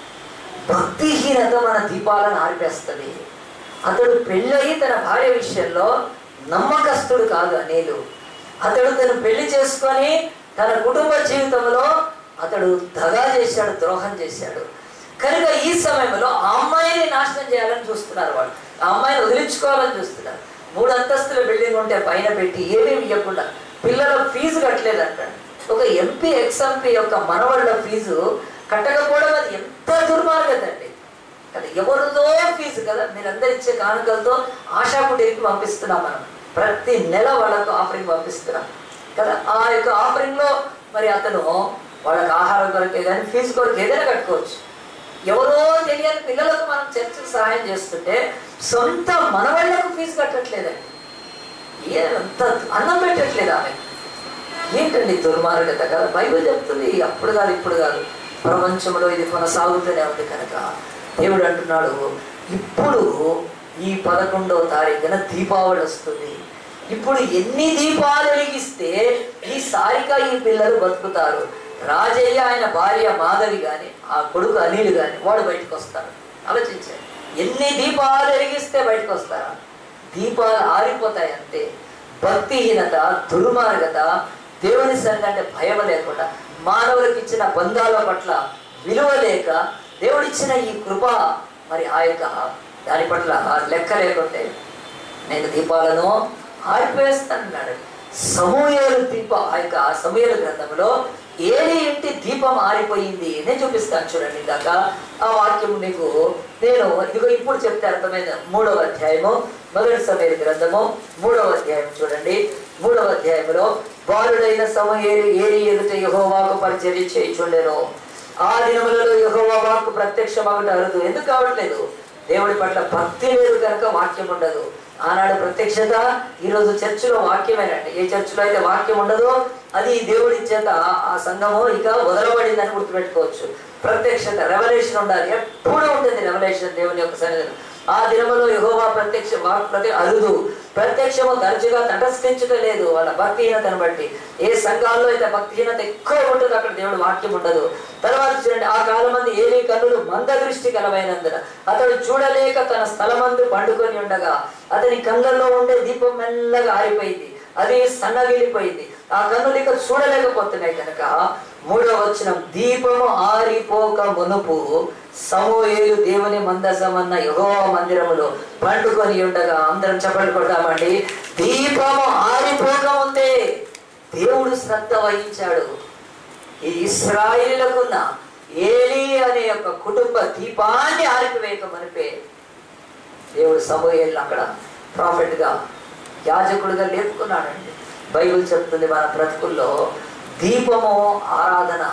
భక్తిహీనత మన దీపాలను ఆర్పేస్తుంది అతడు పెళ్ళయి తన భార్య విషయంలో నమ్మకస్తుడు కాదు అనేలు అతడు తను పెళ్లి చేసుకొని తన కుటుంబ జీవితంలో అతడు దగా చేశాడు ద్రోహం చేశాడు కనుక ఈ సమయంలో ఆ అమ్మాయిని నాశనం చేయాలని చూస్తున్నారు వాళ్ళు ఆ అమ్మాయిని వదిలించుకోవాలని చూస్తున్నారు మూడు అంతస్తుల బిల్డింగ్ ఉంటే పైన పెట్టి ఏమేమి ఇవ్వకుండా పిల్లల ఫీజు కట్టలేదు అంటాడు ఒక ఎంపీ ఎక్స్ ఎంపీ యొక్క మనవాళ్ళ ఫీజు కట్టకపోవడం అది ఎంత దుర్మార్గత అండి కదా ఎవరిదో ఫీజు కదా మీరందరు ఇచ్చే కానుకలతో ఆశా కుటీరికి పంపిస్తున్నాం మనం ప్రతి నెల వాళ్ళకు ఆఫరింగ్ పంపిస్తున్నాం కదా ఆ యొక్క ఆఫరింగ్లో మరి అతను వాళ్ళకి ఆహారం కొరకే కానీ ఫీజు కొరకు ఏదైనా కట్టుకోవచ్చు ఎవరో తెలియని పిల్లలకు మనం చర్చకు సహాయం చేస్తుంటే సొంత మనవాళ్ళకు ఫీజు కట్టట్లేదండి ఏదంత అన్నం పెట్టట్లేదు ఆమె ఏంటండి దుర్మార్గత కదా బైబిల్ చెప్తుంది అప్పుడు కాదు ఇప్పుడు కాదు ప్రపంచంలో ఇది కొనసాగుతూనే ఉంది కనుక దేవుడు అంటున్నాడు ఇప్పుడు ఈ పదకొండవ తారీఖున దీపావళి వస్తుంది ఇప్పుడు ఎన్ని దీపాలు వెలిగిస్తే ఈ సారిక ఈ పిల్లలు బతుకుతారు రాజయ్య ఆయన భార్య మాధవి గాని ఆ కొడుకు అనిల్ గాని వాడు బయటకు వస్తాడు ఆలోచించాడు ఎన్ని దీపాలు వెలిగిస్తే బయటకు వస్తారా దీపాలు ఆరిపోతాయి అంతే భక్తిహీనత దుర్మార్గత దేవుని సన్నిధి అంటే భయం లేకుండా మానవులకు ఇచ్చిన బంధాల పట్ల విలువ లేక దేవుడిచ్చిన ఈ కృప మరి ఆ యొక్క దాని పట్ల లెక్క లేకుంటే నేను దీపాలను ఆరిపేస్తానన్నాడు సమూహలు దీప ఆ యొక్క సమూహల గ్రంథంలో ఏలి ఇంటి దీపం ఆరిపోయింది నేను చూపిస్తాను చూడండి ఇందాక ఆ వాక్యం మీకు నేను ఇదిగో ఇప్పుడు చెప్తే అర్థమైన మూడవ అధ్యాయము మొదటి సమయ గ్రంథము మూడవ అధ్యాయం చూడండి మూడవ అధ్యాయంలో బాలుడైన సమయేలు ఏరి ఎదుట యహోవాకు పరిచర్య చేయుచుండెను ఆ దినములలో యహోవా వాక్కు ప్రత్యక్షమగట అరుదు ఎందుకు కావట్లేదు దేవుడి పట్ల భక్తి లేదు కనుక వాక్యం ఉండదు ఆనాడు ప్రత్యక్షత ఈరోజు చర్చిలో వాక్యమేనండి ఏ చర్చిలో అయితే వాక్యం ఉండదో అది దేవుడి చేత ఆ సంఘము ఇక వదలబడిందని గుర్తుపెట్టుకోవచ్చు ప్రత్యక్షత రెవల్యూషన్ ఉండాలి ఎప్పుడు ఉంటుంది రెవల్యూషన్ దేవుని యొక్క సన్నిధిలో ఆ దినములో యహోవా ప్రత్యక్ష వాక్ ప్రతి అరుదు ప్రత్యక్షము తరచుగా తటస్థించడం లేదు వాళ్ళ భక్తిహీనతను బట్టి ఏ సంఘాల్లో అయితే భక్తిహీనత ఎక్కువ ఉంటుంది అక్కడ దేవుడు వాక్యం ఉండదు తర్వాత చూడండి ఆ కాలం మంది ఏలి కన్నులు మంద దృష్టి కలవైనందున అతడు చూడలేక తన స్థలమందు పండుకొని ఉండగా అతని కళ్ళల్లో ఉండే దీపం మెల్లగా ఆరిపోయింది అది సన్నగిలిపోయింది ఆ కన్నులు ఇక చూడలేకపోతున్నాయి కనుక మూడవ వచనం దీపము ఆరిపోక మునుపు సమూహేలు దేవుని మందసమన్న యహో మందిరములో పండుకొని ఉండగా అందరం చెప్పలు కొడతామండి దీపము ఆరిపోక ఉందే దేవుడు శ్రద్ధ వహించాడు ఈ ఇస్రాయిలుకున్న ఏలి అనే యొక్క కుటుంబ దీపాన్ని ఆరిపివేయక మనిపే దేవుడు సమూహేళ్ళు అక్కడ ప్రాఫిట్గా యాజకుడిగా లేపుకున్నాడండి బైబిల్ చెప్తుంది మన బ్రతుకుల్లో దీపము ఆరాధన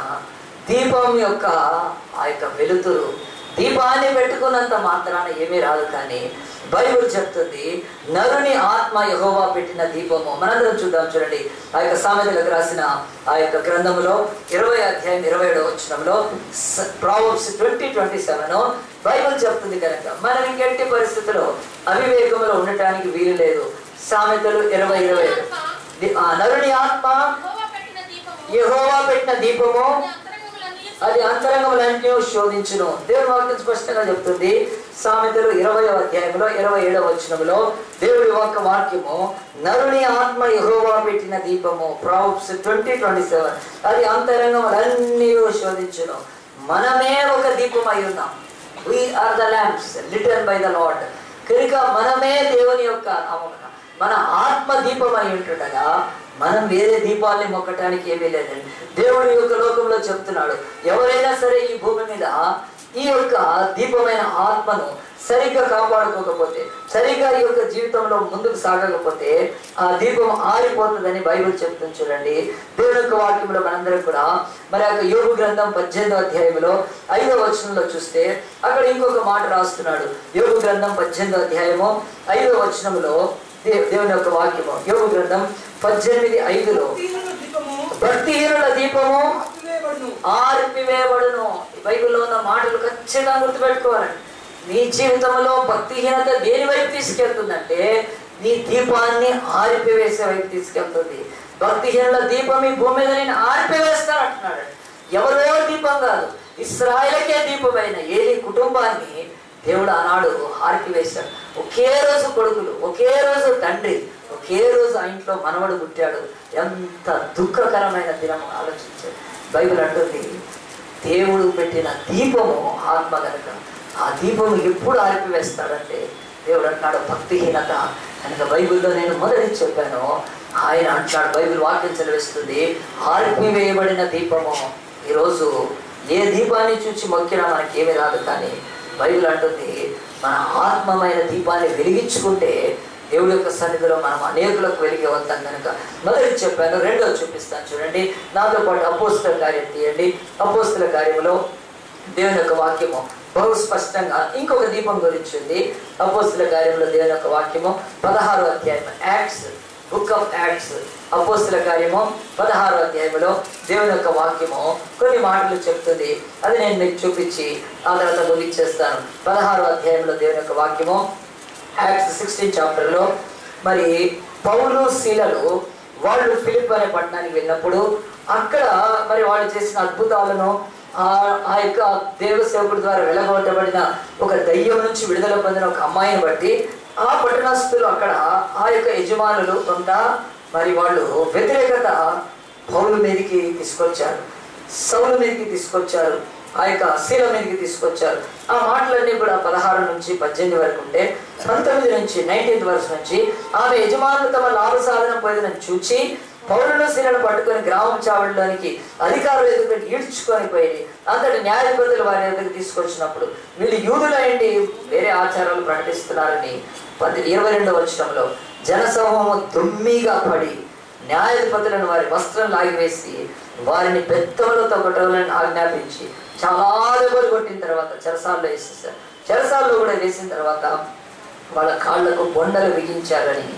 దీపం యొక్క ఆ యొక్క వెలుతురు దీపాన్ని పెట్టుకున్నంత మాత్రాన ఏమీ రాదు కానీ బైబిల్ చెప్తుంది నరుని ఆత్మ యహోవా పెట్టిన దీపము మనందరం చూద్దాం చూడండి ఆ యొక్క సామెతలకు రాసిన ఆ యొక్క గ్రంథములో ఇరవై అధ్యాయం ఇరవై ఏడవ వచ్చినంలో ప్రాబ్స్ ట్వంటీ ట్వంటీ సెవెన్ బైబిల్ చెప్తుంది కనుక మనం ఇంకెట్టి పరిస్థితుల్లో అవివేకంలో ఉండటానికి వీలు లేదు సామెతలు ఇరవై ఇరవై ఏడు ది- ఆ నరుని ఆత్మ యెహోవా పెట్టిన దీపము యెహోవా పెట్టిన దీపము అది అంతరంగములన్నీ అది అంతరంగములన్నీ శోధించును దేవుని వాక్యం స్పష్టంగా చెప్తుంది సామెతలు ఇరవై అధ్యాయంలో ఇరవై ఏడవ వచనంలో దేవుడి యొక్క వాక్యము నరుని ఆత్మ యెహోవా పెట్టిన దీపము ప్రాబ్స్ ట్వంటీ ట్వంటీ సెవెన్ అది అంతరంగములన్నీ శోధించును మనమే ఒక దీపం అయి ఉన్నాం we are the lamps lit on by the lord కనుక మనమే దేవుని యొక్క నామమున మన ఆత్మ దీపం అయి ఉంటుండగా మనం వేరే దీపాల్ని మొక్కటానికి ఏమీ లేదండి దేవుడు ఈ యొక్క లోకంలో చెప్తున్నాడు ఎవరైనా సరే ఈ భూమి మీద ఈ యొక్క దీపమైన ఆత్మను సరిగ్గా కాపాడుకోకపోతే సరిగ్గా ఈ యొక్క జీవితంలో ముందుకు సాగకపోతే ఆ దీపం ఆరిపోతుందని బైబిల్ చెప్తుంది చూడండి దేవుని యొక్క వాక్యంలో మనందరం కూడా మరి ఆ యొక్క యోగు గ్రంథం పద్దెనిమిదో అధ్యాయంలో ఐదో వచనంలో చూస్తే అక్కడ ఇంకొక మాట రాస్తున్నాడు యోగు గ్రంథం పద్దెనిమిదో అధ్యాయము ఐదో వచనంలో దే- దేవుని యొక్క వాక్యము యోగు గ్రంథం పద్దెనిమిది ఐదులో భక్తిహీనుల దీపము భక్తిహీనుల దీపము ఆపివేయబడును. ఆర్పివేయబడును ఈ బైబిల్లో ఉన్న మాటలు ఖచ్చితంగా గుర్తుపెట్టుకోవాలండి నీ జీవితంలో భక్తిహీనత దేని వైపు తీసుకెళ్తుందంటే నీ దీపాన్ని ఆరిపివేసే వైపు తీసుకెళ్తుంది భక్తిహీనుల దీపం ఈ భూమి మీద నేను ఆర్పివేస్తాను అంటున్నాడు ఎవరో దీపం కాదు ఇస్రాయలకే దీపమైన ఏలి కుటుంబాన్ని దేవుడు ఆనాడు ఆర్పివేశాడు ఒకే రోజు కొడుకులు ఒకే రోజు తండ్రి ఒకే రోజు ఆ ఇంట్లో మనవడు పుట్టాడు ఎంత దుఃఖకరమైన దినం ఆలోచించాడు బైబిల్ అంటుంది దేవుడు పెట్టిన దీపము ఆత్మ గనక ఆ దీపము ఎప్పుడు ఆర్పివేస్తాడంటే దేవుడు అంటున్నాడు భక్తిహీనత కనుక బైబిల్లో నేను మొదటి చెప్పాను ఆయన అంటున్నాడు బైబిల్ వాక్యం చదివిస్తుంది ఆర్పివేయబడిన దీపము ఈరోజు ఏ దీపాన్ని చూచి మొక్కినా మనకేమీ రాదు కానీ బైబిల్ అంటుంది మన ఆత్మమైన దీపాన్ని వెలిగించుకుంటే దేవుడి యొక్క సన్నిధిలో మనం అనేకులకు వెలిగి వద్దాం కనుక మొదటి చెప్పాను రెండో చూపిస్తాను చూడండి నాతో పాటు అపోస్తుల కార్యం తీయండి అపోస్తుల కార్యంలో దేవుని యొక్క వాక్యము బహు స్పష్టంగా ఇంకొక దీపం గురించి ఉంది అపోస్తుల కార్యంలో దేవుని యొక్క వాక్యము పదహారో అధ్యాయం యాక్ట్స్ బుక్ ఆఫ్ యాక్ట్స్ అపోస్తుల కార్యము పదహారో అధ్యాయంలో దేవుని యొక్క వాక్యము కొన్ని మాటలు చెప్తుంది అది నేను మీకు చూపించి ఆ తర్వాత ముగించేస్తాను పదహారో అధ్యాయంలో దేవుని యొక్క వాక్యము యాక్ట్స్ సిక్స్టీన్ చాప్టర్లో మరి పౌలు శీలలు వాళ్ళు ఫిలిప్ అనే పట్టణానికి వెళ్ళినప్పుడు అక్కడ మరి వాళ్ళు చేసిన అద్భుతాలను ఆ ఆ యొక్క దేవ సేవకుడి ద్వారా వెలగొట్టబడిన ఒక దయ్యం నుంచి విడుదల పొందిన ఒక అమ్మాయిని బట్టి ఆ పట్టణస్తులు అక్కడ ఆ యొక్క యజమానులు కొంత మరి వాళ్ళు వ్యతిరేకత పౌలు మీదకి తీసుకొచ్చారు సౌలు మీదకి తీసుకొచ్చారు ఆ యొక్క శీల మీదకి తీసుకొచ్చారు ఆ మాటలన్నీ కూడా పదహారు నుంచి పద్దెనిమిది వరకు ఉంటే పంతొమ్మిది నుంచి నైన్టీన్త్ వరకు నుంచి ఆమె యజమానులు తమ లాభ సాధన పోయిందని చూచి పౌరులు శీలను పట్టుకొని గ్రామం చావడిలోనికి అధికారులు ఎదుగుని ఈడ్చుకొని పోయి అంతటి న్యాయాధిపతులు వారి దగ్గరికి తీసుకొచ్చినప్పుడు వీళ్ళు యూదులైండి వేరే ఆచారాలు ప్రకటిస్తున్నారని పది ఇరవై రెండవ వచ్చంలో జనసమూహము దుమ్మిగా పడి న్యాయాధిపతులను వారి వస్త్రం లాగివేసి వారిని పెద్దలతో కొట్టవాలని ఆజ్ఞాపించి చాలా దెబ్బలు కొట్టిన తర్వాత చెరసాల్లో వేసేసారు చెరసాల్లో కూడా వేసిన తర్వాత వాళ్ళ కాళ్ళకు బొండలు బిగించారని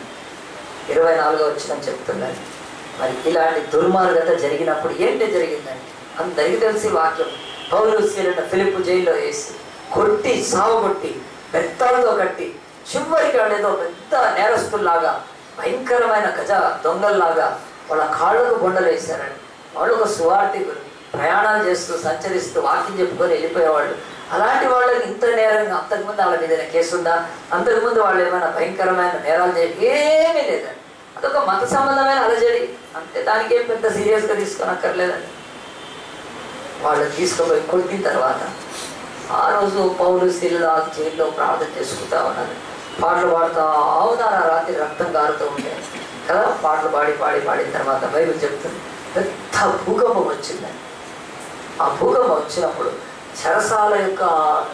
ఇరవై నాలుగో వచ్చిన చెప్తున్నారు మరి ఇలాంటి దుర్మార్గత జరిగినప్పుడు ఏంటి జరిగిందండి అందరికీ తెలిసి వాక్యం పౌరులు శీలన ఫిలిప్ జైల్లో వేసి కొట్టి సావగొట్టి బెత్తాలతో కట్టి చివరికి వాళ్ళేదో పెద్ద నేరస్తుల్లాగా భయంకరమైన గజ దొంగల్లాగా వాళ్ళ కాళ్ళకు బొండలు వేశారండి వాళ్ళు ఒక సువార్థికులు ప్రయాణాలు చేస్తూ సంచరిస్తూ వాక్యం చెప్పుకొని వెళ్ళిపోయేవాళ్ళు అలాంటి వాళ్ళకి ఇంత నేరంగా అంతకుముందు వాళ్ళ మీద ఏదైనా కేసు ఉందా అంతకుముందు వాళ్ళు ఏమైనా భయంకరమైన నేరాలు చేయ ఏమీ లేదండి అదొక మత సంబంధమైన అలజడి అంటే దానికి ఏం పెద్ద సీరియస్గా తీసుకోనక్కర్లేదండి వాళ్ళు తీసుకుపోయి కొట్టిన తర్వాత ఆ రోజు పౌలు శీలలో ఆ జైల్లో ప్రార్థన చేసుకుంటా ఉన్నారు పాటలు పాడుతూ అవునారు ఆ రాత్రి రక్తం కారుతూ ఉంటే కదా పాటలు పాడి పాడి పాడిన తర్వాత బైబిల్ చెప్తుంది పెద్ద భూకంపం వచ్చిందండి ఆ భూకంపం వచ్చినప్పుడు చెరసాల యొక్క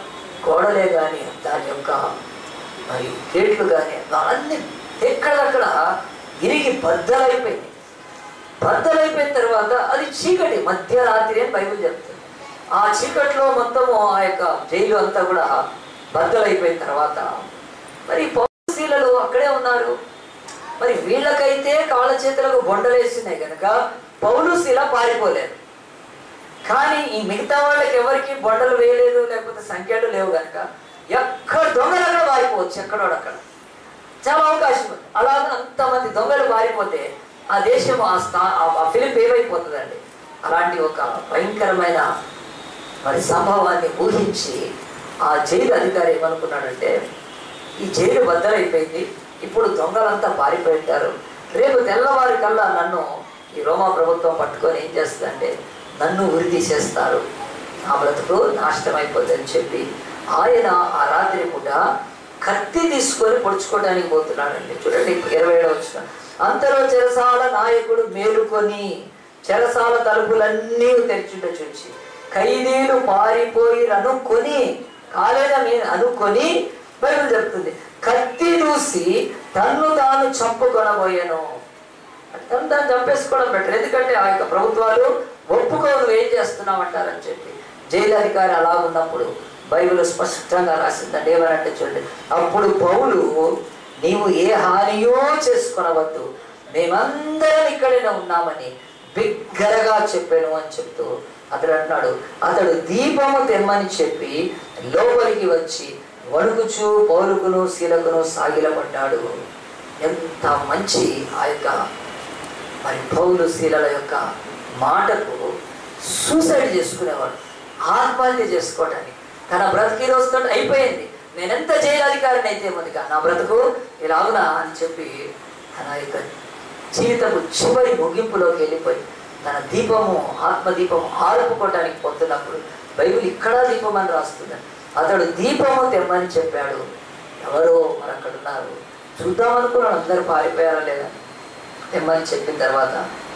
గోడలే కానీ దాని యొక్క మరి గేట్లు కానీ అన్ని ఎక్కడక్కడ ఇరిగి బద్దలైపోయింది బద్దలైపోయిన తర్వాత అది చీకటి మధ్యరాత్రి అని బైబిల్ చెప్తుంది ఆ చీకట్లో మొత్తము ఆ యొక్క జైలు అంతా కూడా బద్దలైపోయిన తర్వాత మరి పౌరశీలలు అక్కడే ఉన్నారు మరి వీళ్ళకైతే కాళ్ళ చేతులకు బొండలేసినాయి కనుక పౌలుశీల పారిపోలేదు కానీ ఈ మిగతా వాళ్ళకి ఎవరికి బొండలు వేయలేదు లేకపోతే సంఖ్యలు లేవు కనుక ఎక్కడ దొంగలు అక్కడ పారిపోవచ్చు ఎక్కడోడక్కడ చాలా అవకాశం ఉంది అలాగే అంతమంది దొంగలు పారిపోతే ఆ దేశం ఆ స్థా ఆ- ఆ ఫిలిం ఏమైపోతుందండి అలాంటి ఒక భయంకరమైన మరి సంభవాన్ని ఊహించి ఆ జైలు అధికారి ఏమనుకున్నాడంటే ఈ జైలు బద్దలైపోయింది ఇప్పుడు దొంగలంతా పారిపోయింటారు రేపు తెల్లవారి కల్లా నన్ను ఈ రోమా ప్రభుత్వం పట్టుకొని ఏం చేస్తుందంటే నన్ను ఉరి తీసేస్తారు నా బ్రతుకు నాశనం అయిపోతుందని చెప్పి ఆయన ఆ రాత్రి పూట కత్తి తీసుకొని పొడుచుకోవడానికి పోతున్నాడండి చూడండి ఇరవై ఏడవ వచ్చిన అంతలో చెరసాల నాయకుడు మేలుకొని చెరసాల తలుపులన్నీ తెరిచుండ చూచి ఖైదీలు పారిపోయి అనుకొని కాలేదని అనుకొని బైబిల్ చెప్తుంది కత్తి దూసి తన్ను తాను చంపుకొనబోయాను తను తాను చంపేసుకోవడం బెటర్ ఎందుకంటే ఆ యొక్క ప్రభుత్వాలు ఒప్పుకో నువ్వు ఏం చేస్తున్నావు అంటారని చెప్పి జైలు అధికారి అలా ఉన్నప్పుడు బైబిల్ స్పష్టంగా రాసిందండి ఏమనంటే చూడండి అప్పుడు పౌలు నీవు ఏ హానియో చేసుకొనవద్దు మేమందరం ఇక్కడనే ఉన్నామని బిగ్గరగా చెప్పాను అని చెప్తూ అతడు అంటున్నాడు అతడు దీపము తెమ్మని చెప్పి లోపలికి వచ్చి వణుకుచు పౌలుకును శీలకును సాగిలపడ్డాడు ఎంత మంచి ఆ యొక్క మరి పౌలు శీలల యొక్క మాటకు సూసైడ్ చేసుకునేవాడు ఆత్మహత్య చేసుకోవడానికి తన బ్రతికి ఈ రోజుతో అయిపోయింది నేనెంత జైలాధికారిని అయితే ముందుగా నా బ్రతుకు ఇలాగునా అని చెప్పి తన యొక్క జీవితపు చివరి ముగింపులోకి వెళ్ళిపోయి తన దీపము ఆత్మదీపము ఆరుపుకోవటానికి పోతున్నప్పుడు బైబిల్ ఇక్కడ దీపం అని రాస్తుంది అతడు దీపము తెమ్మని చెప్పాడు ఎవరో మరి అక్కడ ఉన్నారు చూద్దామనుకున్నాడు అందరూ పారిపోయారా లేదా తెమ్మని చెప్పిన తర్వాత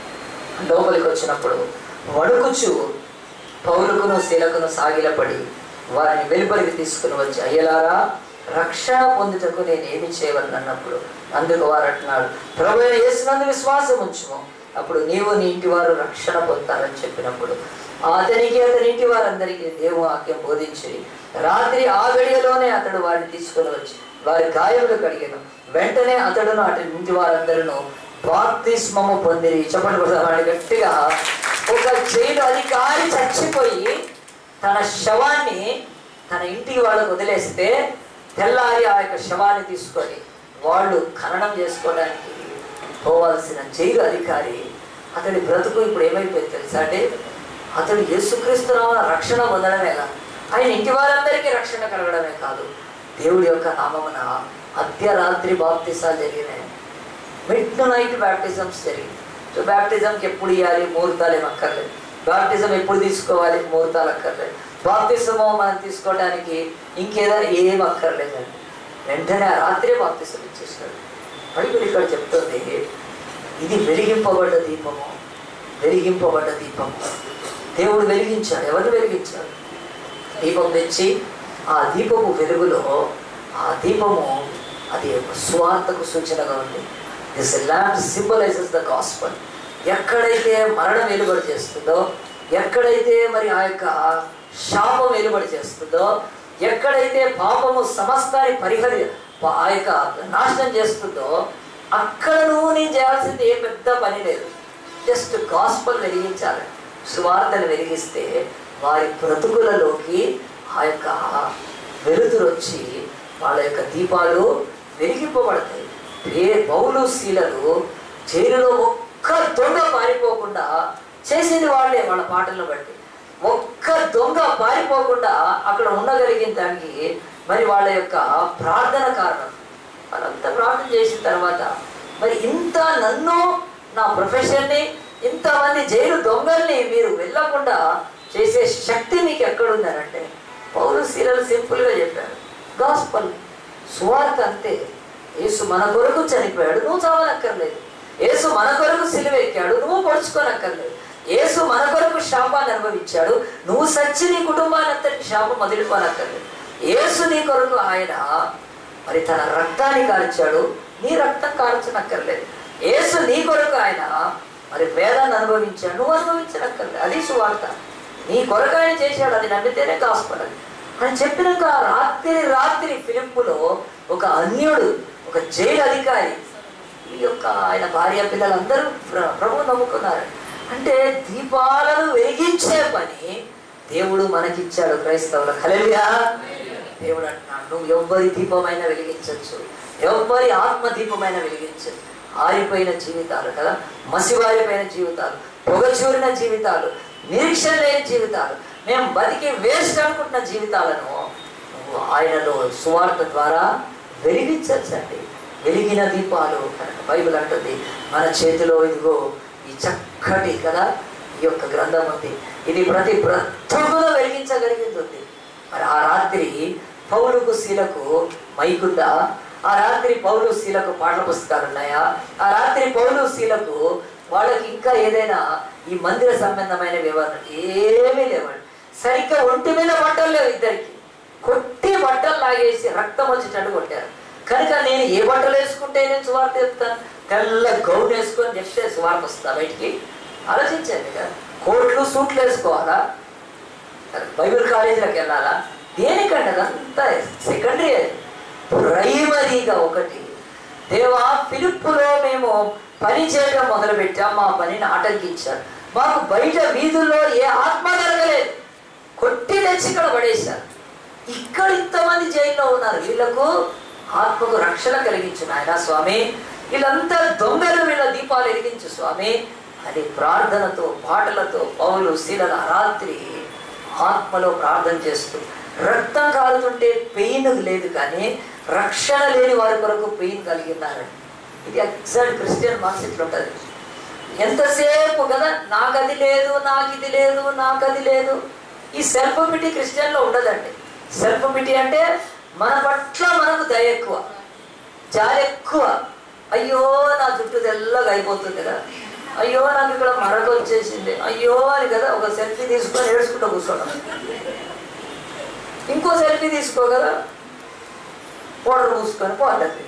లోపలికి వచ్చినప్పుడు వణుకుచు పౌలుకును శీలకును సాగిలపడి వారిని వెలుపలికి తీసుకుని వచ్చి అయ్యలారా రక్షణ పొందుటకు నేను ఏమి చేయవలను అన్నప్పుడు అందుకు వారు అంటున్నాడు ప్రభు అయిన యేసునందు విశ్వాసం ఉంచుము అప్పుడు నీవు నీ ఇంటి వారు రక్షణ పొందుతారని చెప్పినప్పుడు అతనికి అతని ఇంటి వారందరికీ దేవు వాక్యం బోధించి రాత్రి ఆ గడియలోనే అతడు వారిని తీసుకుని వచ్చి వారి గాయములు కడిగాను వెంటనే అతడును అతని ఇంటి వారందరూ బాప్తిస్మము పొందిరి చెప్పండి కూడా వాడి గట్టిగా ఒక జైలు అధికారి చచ్చిపోయి తన శవాన్ని తన ఇంటికి వాళ్ళకు వదిలేస్తే తెల్లారి ఆ యొక్క శవాన్ని తీసుకొని వాళ్ళు ఖననం చేసుకోవడానికి పోవాల్సిన జైలు అధికారి అతడి బ్రతుకు ఇప్పుడు ఏమైపోయింది తెలుసా అంటే అతడు యేసుక్రీస్తు నామమున రక్షణ పొందడమే కాదు ఆయన ఇంటి వారందరికీ రక్షణ కలగడమే కాదు దేవుడి యొక్క నామమున అర్ధరాత్రి బాప్తిసాలు జరిగినాయి మిడ్ నైట్ బ్యాప్టిజమ్స్ జరిగింది సో బ్యాప్టిజంకి ఎప్పుడు ఇవ్వాలి ముహూర్తాలు ఏం అక్కర్లేదు బ్యాప్టిజం ఎప్పుడు తీసుకోవాలి ముహూర్తాలు అక్కర్లేదు బాప్తిజము మనం తీసుకోవడానికి ఇంకేదైనా ఏం అక్కర్లేదండి వెంటనే ఆ రాత్రే బాప్తిజం ఇచ్చేసాడు బైబిల్ ఇక్కడ చెప్తుంది ఇది వెలిగింపబడ్డ దీపము వెలిగింపబడ్డ దీపము దేవుడు వెలిగించాడు ఎవరు వెలిగించాడు దీపం తెచ్చి ఆ దీపము వెలుగులో ఆ దీపము అది ఒక స్వార్థకు సూచనగా ఉంది this lamp symbolises the gospel ఎక్కడైతే మరణం వెలుబడి చేస్తుందో ఎక్కడైతే మరి ఆ యొక్క శాపం వెలుబడి చేస్తుందో ఎక్కడైతే పాపము సమస్తాన్ని పరిహరి ఆ యొక్క నాశనం చేస్తుందో అక్కడ నువ్వు నేను చేయాల్సింది ఏ పెద్ద పని లేదు జస్ట్ గాస్పల్ వెలిగించాలి సువార్తను వెలిగిస్తే వారి బ్రతుకులలోకి ఆ యొక్క వెలుతురు వచ్చి వాళ్ళ యొక్క దీపాలు వెలిగింపబడతాయి ఏ పౌలు శీలలు జైలులో ఒక్క దొంగ పారిపోకుండా చేసేది వాళ్ళే వాళ్ళ పాటలను బట్టి ఒక్క దొంగ పారిపోకుండా అక్కడ ఉండగలిగిన దానికి మరి వాళ్ళ యొక్క ప్రార్థన కారణం వాళ్ళంతా ప్రార్థన చేసిన తర్వాత మరి ఇంత నన్ను నా ప్రొఫెషన్ని ఇంతమంది జైలు దొంగల్ని మీరు వెళ్ళకుండా చేసే శక్తి మీకు ఎక్కడుందనంటే పౌరు శీలలు సింపుల్గా చెప్పారు గాస్పల్ సువార్త అంతే యేసు మన కొరకు చనిపోయాడు నువ్వు చావనక్కర్లేదు యేసు మన కొరకు సిలువెక్కాడు నువ్వు పొడుచుకోనక్కర్లేదు యేసు మన కొరకు శాపాన్ని అనుభవించాడు నువ్వు సచ్చి నీ కుటుంబాన్ని అంతటి శాపం వదిలిపోనక్కర్లేదు యేసు నీ కొరకు ఆయన మరి తన రక్తాన్ని కార్చాడు నీ రక్తం కార్చనక్కర్లేదు యేసు నీ కొరకు ఆయన మరి వేదాన్ని అనుభవించాడు నువ్వు అనుభవించనక్కర్లేదు అది సువార్త నీ కొరకు ఆయన చేశాడు అది నమ్మితేనే కాసుకోవాలి అని చెప్పినాక రాత్రి రాత్రి ఫిలిప్పులో ఒక అన్యుడు ఒక జైలు అధికారి ఈ యొక్క ఆయన భార్య పిల్లలందరూ ప్ర- ప్రభువు నమ్ముకున్నారు అంటే దీపాలను వెలిగించే పని దేవుడు మనకిచ్చాడు క్రైస్తవుల కలలియా దేవుడు అంటున్నాడు నువ్వు ఎవ్వరి దీపమైనా వెలిగించవచ్చు ఎవ్వరి ఆత్మ దీపమైనా వెలిగించచ్చు ఆరిపోయిన జీవితాలు కదా మసివారిపోయిన జీవితాలు పొగచూరిన జీవితాలు నిరీక్షణ లేని జీవితాలు మేము బతికి వేస్ట్ అనుకుంటున్న జీవితాలను నువ్వు ఆయనలో సువార్త ద్వారా వెలిగించచ్చండి వెలిగిన దీపాలు కనుక బైబిల్ అంటుంది మన చేతిలో ఇదిగో ఈ చక్కటి కదా ఈ యొక్క గ్రంథం ఉంది ఇది ప్రతి బ్రతుకులో వెలిగించగలిగింది ఉంది మరి ఆ రాత్రి పౌలుకు శీలకు మైకుందా ఆ రాత్రి పౌలు శీలకు పాఠ్య పుస్తకాలు ఉన్నాయా ఆ రాత్రి పౌలు శీలకు వాళ్ళకి ఇంకా ఏదైనా ఈ మందిర సంబంధమైన వివరణ ఏమీ లేవండి సరిగ్గా ఒంటి మీద బట్టలు లేవు ఇద్దరికి కొట్టి బట్టలు లాగేసి రక్తం వచ్చేటట్టు కొట్టారు కనుక నేను ఏ బట్టలు వేసుకుంటే నేను సువార్త చెప్తాను తెల్ల గౌన్ వేసుకొని చెప్తే సువార్త వస్తుందా బయటికి ఆలోచించండి కదా కోట్లు సూట్లు వేసుకోవాలా బైబిల్ కాలేజీలకు వెళ్ళాలా దేనికంటే అదంతా సెకండరీ అది ప్రైమరీగా ఒకటి దేవా పిలుపులో మేము పని చేయడం మొదలుపెట్టాం మా పనిని ఆటంకించారు మాకు బయట వీధుల్లో ఏ ఆత్మ కలగలేదు కొట్టి తెచ్చి ఇక్కడ పడేశారు ఇక్కడ ఇంతమంది జైల్లో ఉన్నారు వీళ్ళకు ఆత్మకు రక్షణ కలిగించు నాయన స్వామి వీళ్ళంతా దొంగలు వీళ్ళ దీపాలు వెలిగించు స్వామి అని ప్రార్థనతో పాటలతో పౌలు శీలల రాత్రి ఆత్మలో ప్రార్థన చేస్తూ రక్తం కాలుతుంటే పెయిన్ లేదు కానీ రక్షణ లేని వారి కొరకు పెయిన్ కలిగినారండి ఇది ఎగ్జాక్ట్ క్రిస్టియన్ మాన్సెట్ ఉంటుంది ఎంతసేపు కదా నాకు అది లేదు నాకు ఇది లేదు నాకు అది లేదు ఈ సెల్ఫ్ పిటీ క్రిస్టియన్లో ఉండదండి సెల్ఫ్ పిటీ అంటే మన పట్ల మనకు దయ ఎక్కువ జాలి ఎక్కువ అయ్యో నా జుట్టు తెల్లగా అయిపోతుంది కదా అయ్యో నాకు ఇక్కడ మరక వచ్చేసింది అయ్యో అని కదా ఒక సెల్ఫీ తీసుకొని ఏడుచుకుంటూ కూర్చోవడం ఇంకో సెల్ఫీ తీసుకో కదా పౌడర్ పూసుకొని పోతుంది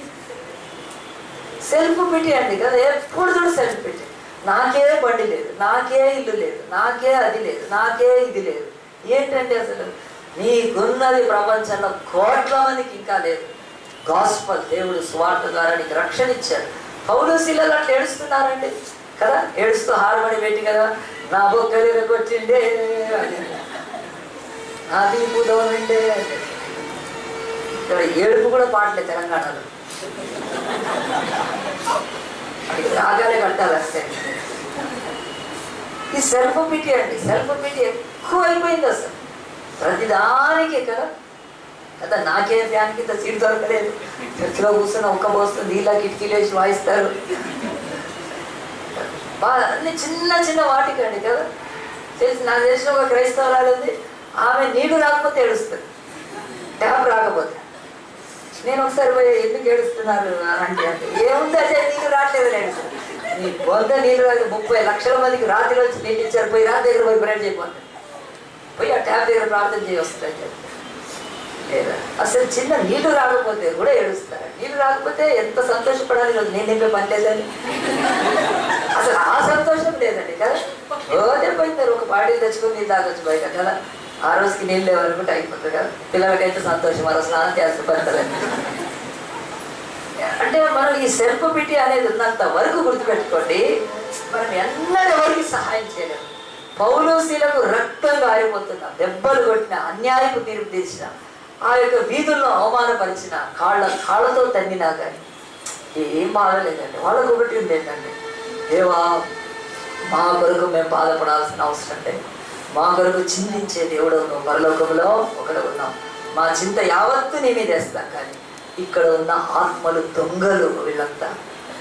సెల్ఫ్ పెట్టి అండి కదా ఎప్పుడు చూడు సెల్ఫ్ పెట్టి నాకే బండి లేదు నాకే ఇల్లు లేదు నాకే అది లేదు నాకే ఇది లేదు ఏంటంటే అసలు నీకున్నది ప్రపంచంలో కోట్ల మందికి ఇంకా లేదు గాస్పల్ దేవుడు స్వార్థ ద్వారా నీకు రక్షణ ఇచ్చాడు పౌలు శిలలు అట్లా ఏడుస్తున్నారండి కదా ఏడుస్తూ హారమణి పెట్టి కదా నా బొక్కలు కొట్టిండే అని. నా దీపు దోనండే అని. ఇక్కడ ఏడుపు కూడా పాటలే తెలంగాణలో అది రాగానే కట్టాలి అంతే ఈ సెల్ఫ్ పిటి అండి సెల్ఫ్ పిటి ఎక్కువ అయిపోయింది అసలు ప్రతిదానికి కదా కదా నాకే ఫ్యాన్ కింద సీట్ దొరకలేదు చర్చిలో కూర్చొని ఒక్క పోస్తుంది నీళ్ళ కిటికీలు వేసి వాయిస్తారు బాగా అన్ని చిన్న చిన్న వాటికండి కదా తెలిసి నాకు తెలిసిన ఒక క్రైస్తవరాలు ఉంది ఆమె నీళ్లు రాకపోతే ఏడుస్తుంది ట్యాప్ రాకపోతే నేను ఒకసారి పోయి ఎందుకు ఏడుస్తున్నారు అని అంటే అంటే ఏముంది అదే నీళ్ళు రావట్లేదు నేను నీ బొంద నీళ్ళు రాదు ముప్పై లక్షల మందికి రాత్రి వచ్చి నీళ్ళు ఇచ్చారు పోయి రాత్రి దగ్గర పోయి ప్రేర్ చేయబోతుంది పోయి ఆ ట్యాప్ దగ్గర ప్రార్థన చేయొస్తాయి చెప్పి లేదా అసలు చిన్న నీళ్లు రాకపోతే కూడా ఏడుస్తారు నీళ్లు రాకపోతే ఎంత సంతోషపడాలి ఈరోజు నేను నింపే పని లేదని అసలు ఆ సంతోషం లేదండి కదా రోజే పోయింటారు ఒక బాటిల్ తెచ్చుకొని నీళ్ళు తాగొచ్చు బయట కదా ఆ రోజుకి నీళ్ళు లేవనుకుంటే అయిపోతుంది కదా పిల్లలకైతే సంతోషం వారు స్నానం చేస్తే పడతలేదు అంటే మనం ఈ సెల్ఫ్ పిటి అనేది ఉన్నంత వరకు గుర్తుపెట్టుకోండి మనం ఎన్నడూ ఎవరికి సహాయం చేయలేము పౌలోసీలకు రక్తం గారిపోతున్నా దెబ్బలు కొట్టిన అన్యాయపు తీర్పు తీసిన ఆ యొక్క వీధుల్లో అవమానపరిచిన కాళ్ళ కాళ్ళతో తన్నినా కానీ ఏం బాధలేదండి వాళ్ళకు ఒకటి ఉంది ఏంటంటే దేవా మా కొరకు మేము బాధపడాల్సిన అవసరం లేదు మా కొరకు చింతించే దేవుడు నువ్వు పరలోకంలో ఒకడు ఉన్నాం మా చింత యావత్తు నీ మీద వేస్తాం కానీ ఇక్కడ ఉన్న ఆత్మలు దొంగలు వీళ్ళంతా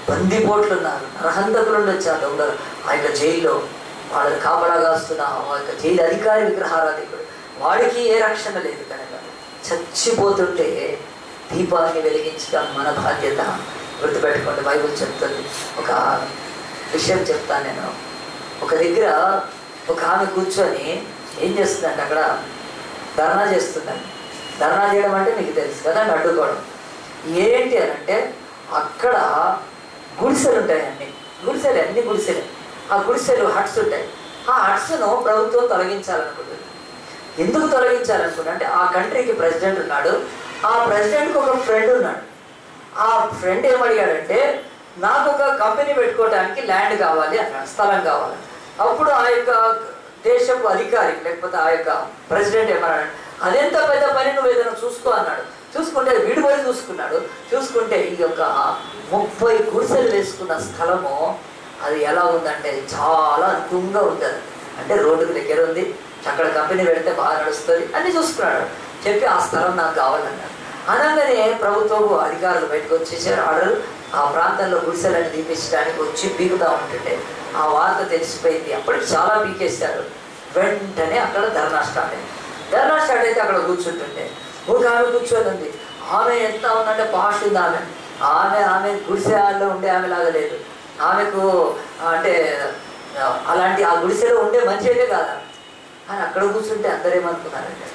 బందిపోట్లు ఉన్నారు నరహంతకులు ఉండొచ్చు ఆ దొంగలు ఆ యొక్క జైల్లో వాళ్ళని కాపలా కాస్తున్న ఆ యొక్క జైలు అధికారి విగ్రహారాధికుడు వాడికి ఏ రక్షణ లేదు కనుక చచ్చిపోతుంటే దీపాన్ని వెలిగించడం మన బాధ్యత గుర్తుపెట్టుకోండి బైబిల్ చెప్తుంది ఒక విషయం చెప్తాను నేను ఒక దగ్గర ఒక ఆమె కూర్చొని ఏం చేస్తుందంటే అక్కడ ధర్నా చేస్తుందండి ధర్నా చేయడం అంటే మీకు తెలుసు కదా అడ్డుకోవడం ఏంటి అని అంటే అక్కడ గుడిసెలు ఉంటాయి అన్ని గుడిసెలు అన్ని గుడిసెలు ఆ గుడిసెలు హట్స్ ఉంటాయి ఆ హట్స్ను ప్రభుత్వం తొలగించాలనుకుంటుంది ఎందుకు తొలగించాలనుకుంటా అంటే ఆ కంట్రీకి ప్రెసిడెంట్ ఉన్నాడు ఆ ప్రెసిడెంట్కి ఒక ఫ్రెండ్ ఉన్నాడు ఆ ఫ్రెండ్ ఏమడిగాడంటే నాకు ఒక కంపెనీ పెట్టుకోవడానికి ల్యాండ్ కావాలి అన్నాడు స్థలం కావాలి అప్పుడు ఆ యొక్క దేశపు అధికారి లేకపోతే ఆ యొక్క ప్రెసిడెంట్ ఏమన్నాడు అదెంత పెద్ద పని నువ్వు ఏదైనా చూసుకో అన్నాడు చూసుకుంటే వీడు పోయి చూసుకున్నాడు చూసుకుంటే ఈ యొక్క ముప్పై గుడిసెలు వేసుకున్న స్థలము అది ఎలా ఉందంటే చాలా అనుకుంగా ఉంది అది. అంటే రోడ్డుకు దగ్గర ఉంది అక్కడ కంపెనీ పెడితే బాగా నడుస్తుంది అన్ని చూసుకున్నాడు చెప్పి ఆ స్థలం నాకు కావాలన్నాడు అనగానే ప్రభుత్వం అధికారులు బయటకు వచ్చేసారు ఆర్డర్ ఆ ప్రాంతంలో గుడిసెలను తీపించడానికి వచ్చి పీకుతా ఉంటుంటే ఆ వార్త తెలిసిపోయింది అప్పటికి చాలా పీకేశారు వెంటనే అక్కడ ధర్నా స్టార్ట్ అయింది ధర్నా స్టార్ట్ అయితే అక్కడ కూర్చుంటుంటే ఒక ఆమె కూర్చొని ఉంది ఆమె ఎంత ఉందంటే పాష్ ఉంది ఆమె ఆమె ఆమె గుడిసె హాల్లో ఉండే ఆమె లాగా లేదు ఆమెకు అంటే ఆ, అలాంటి ఆ గుడిసెలో ఉండే మంచి అయితే కాదు కానీ అక్కడ కూర్చుంటే అందరూ ఏమనుకున్నారంటే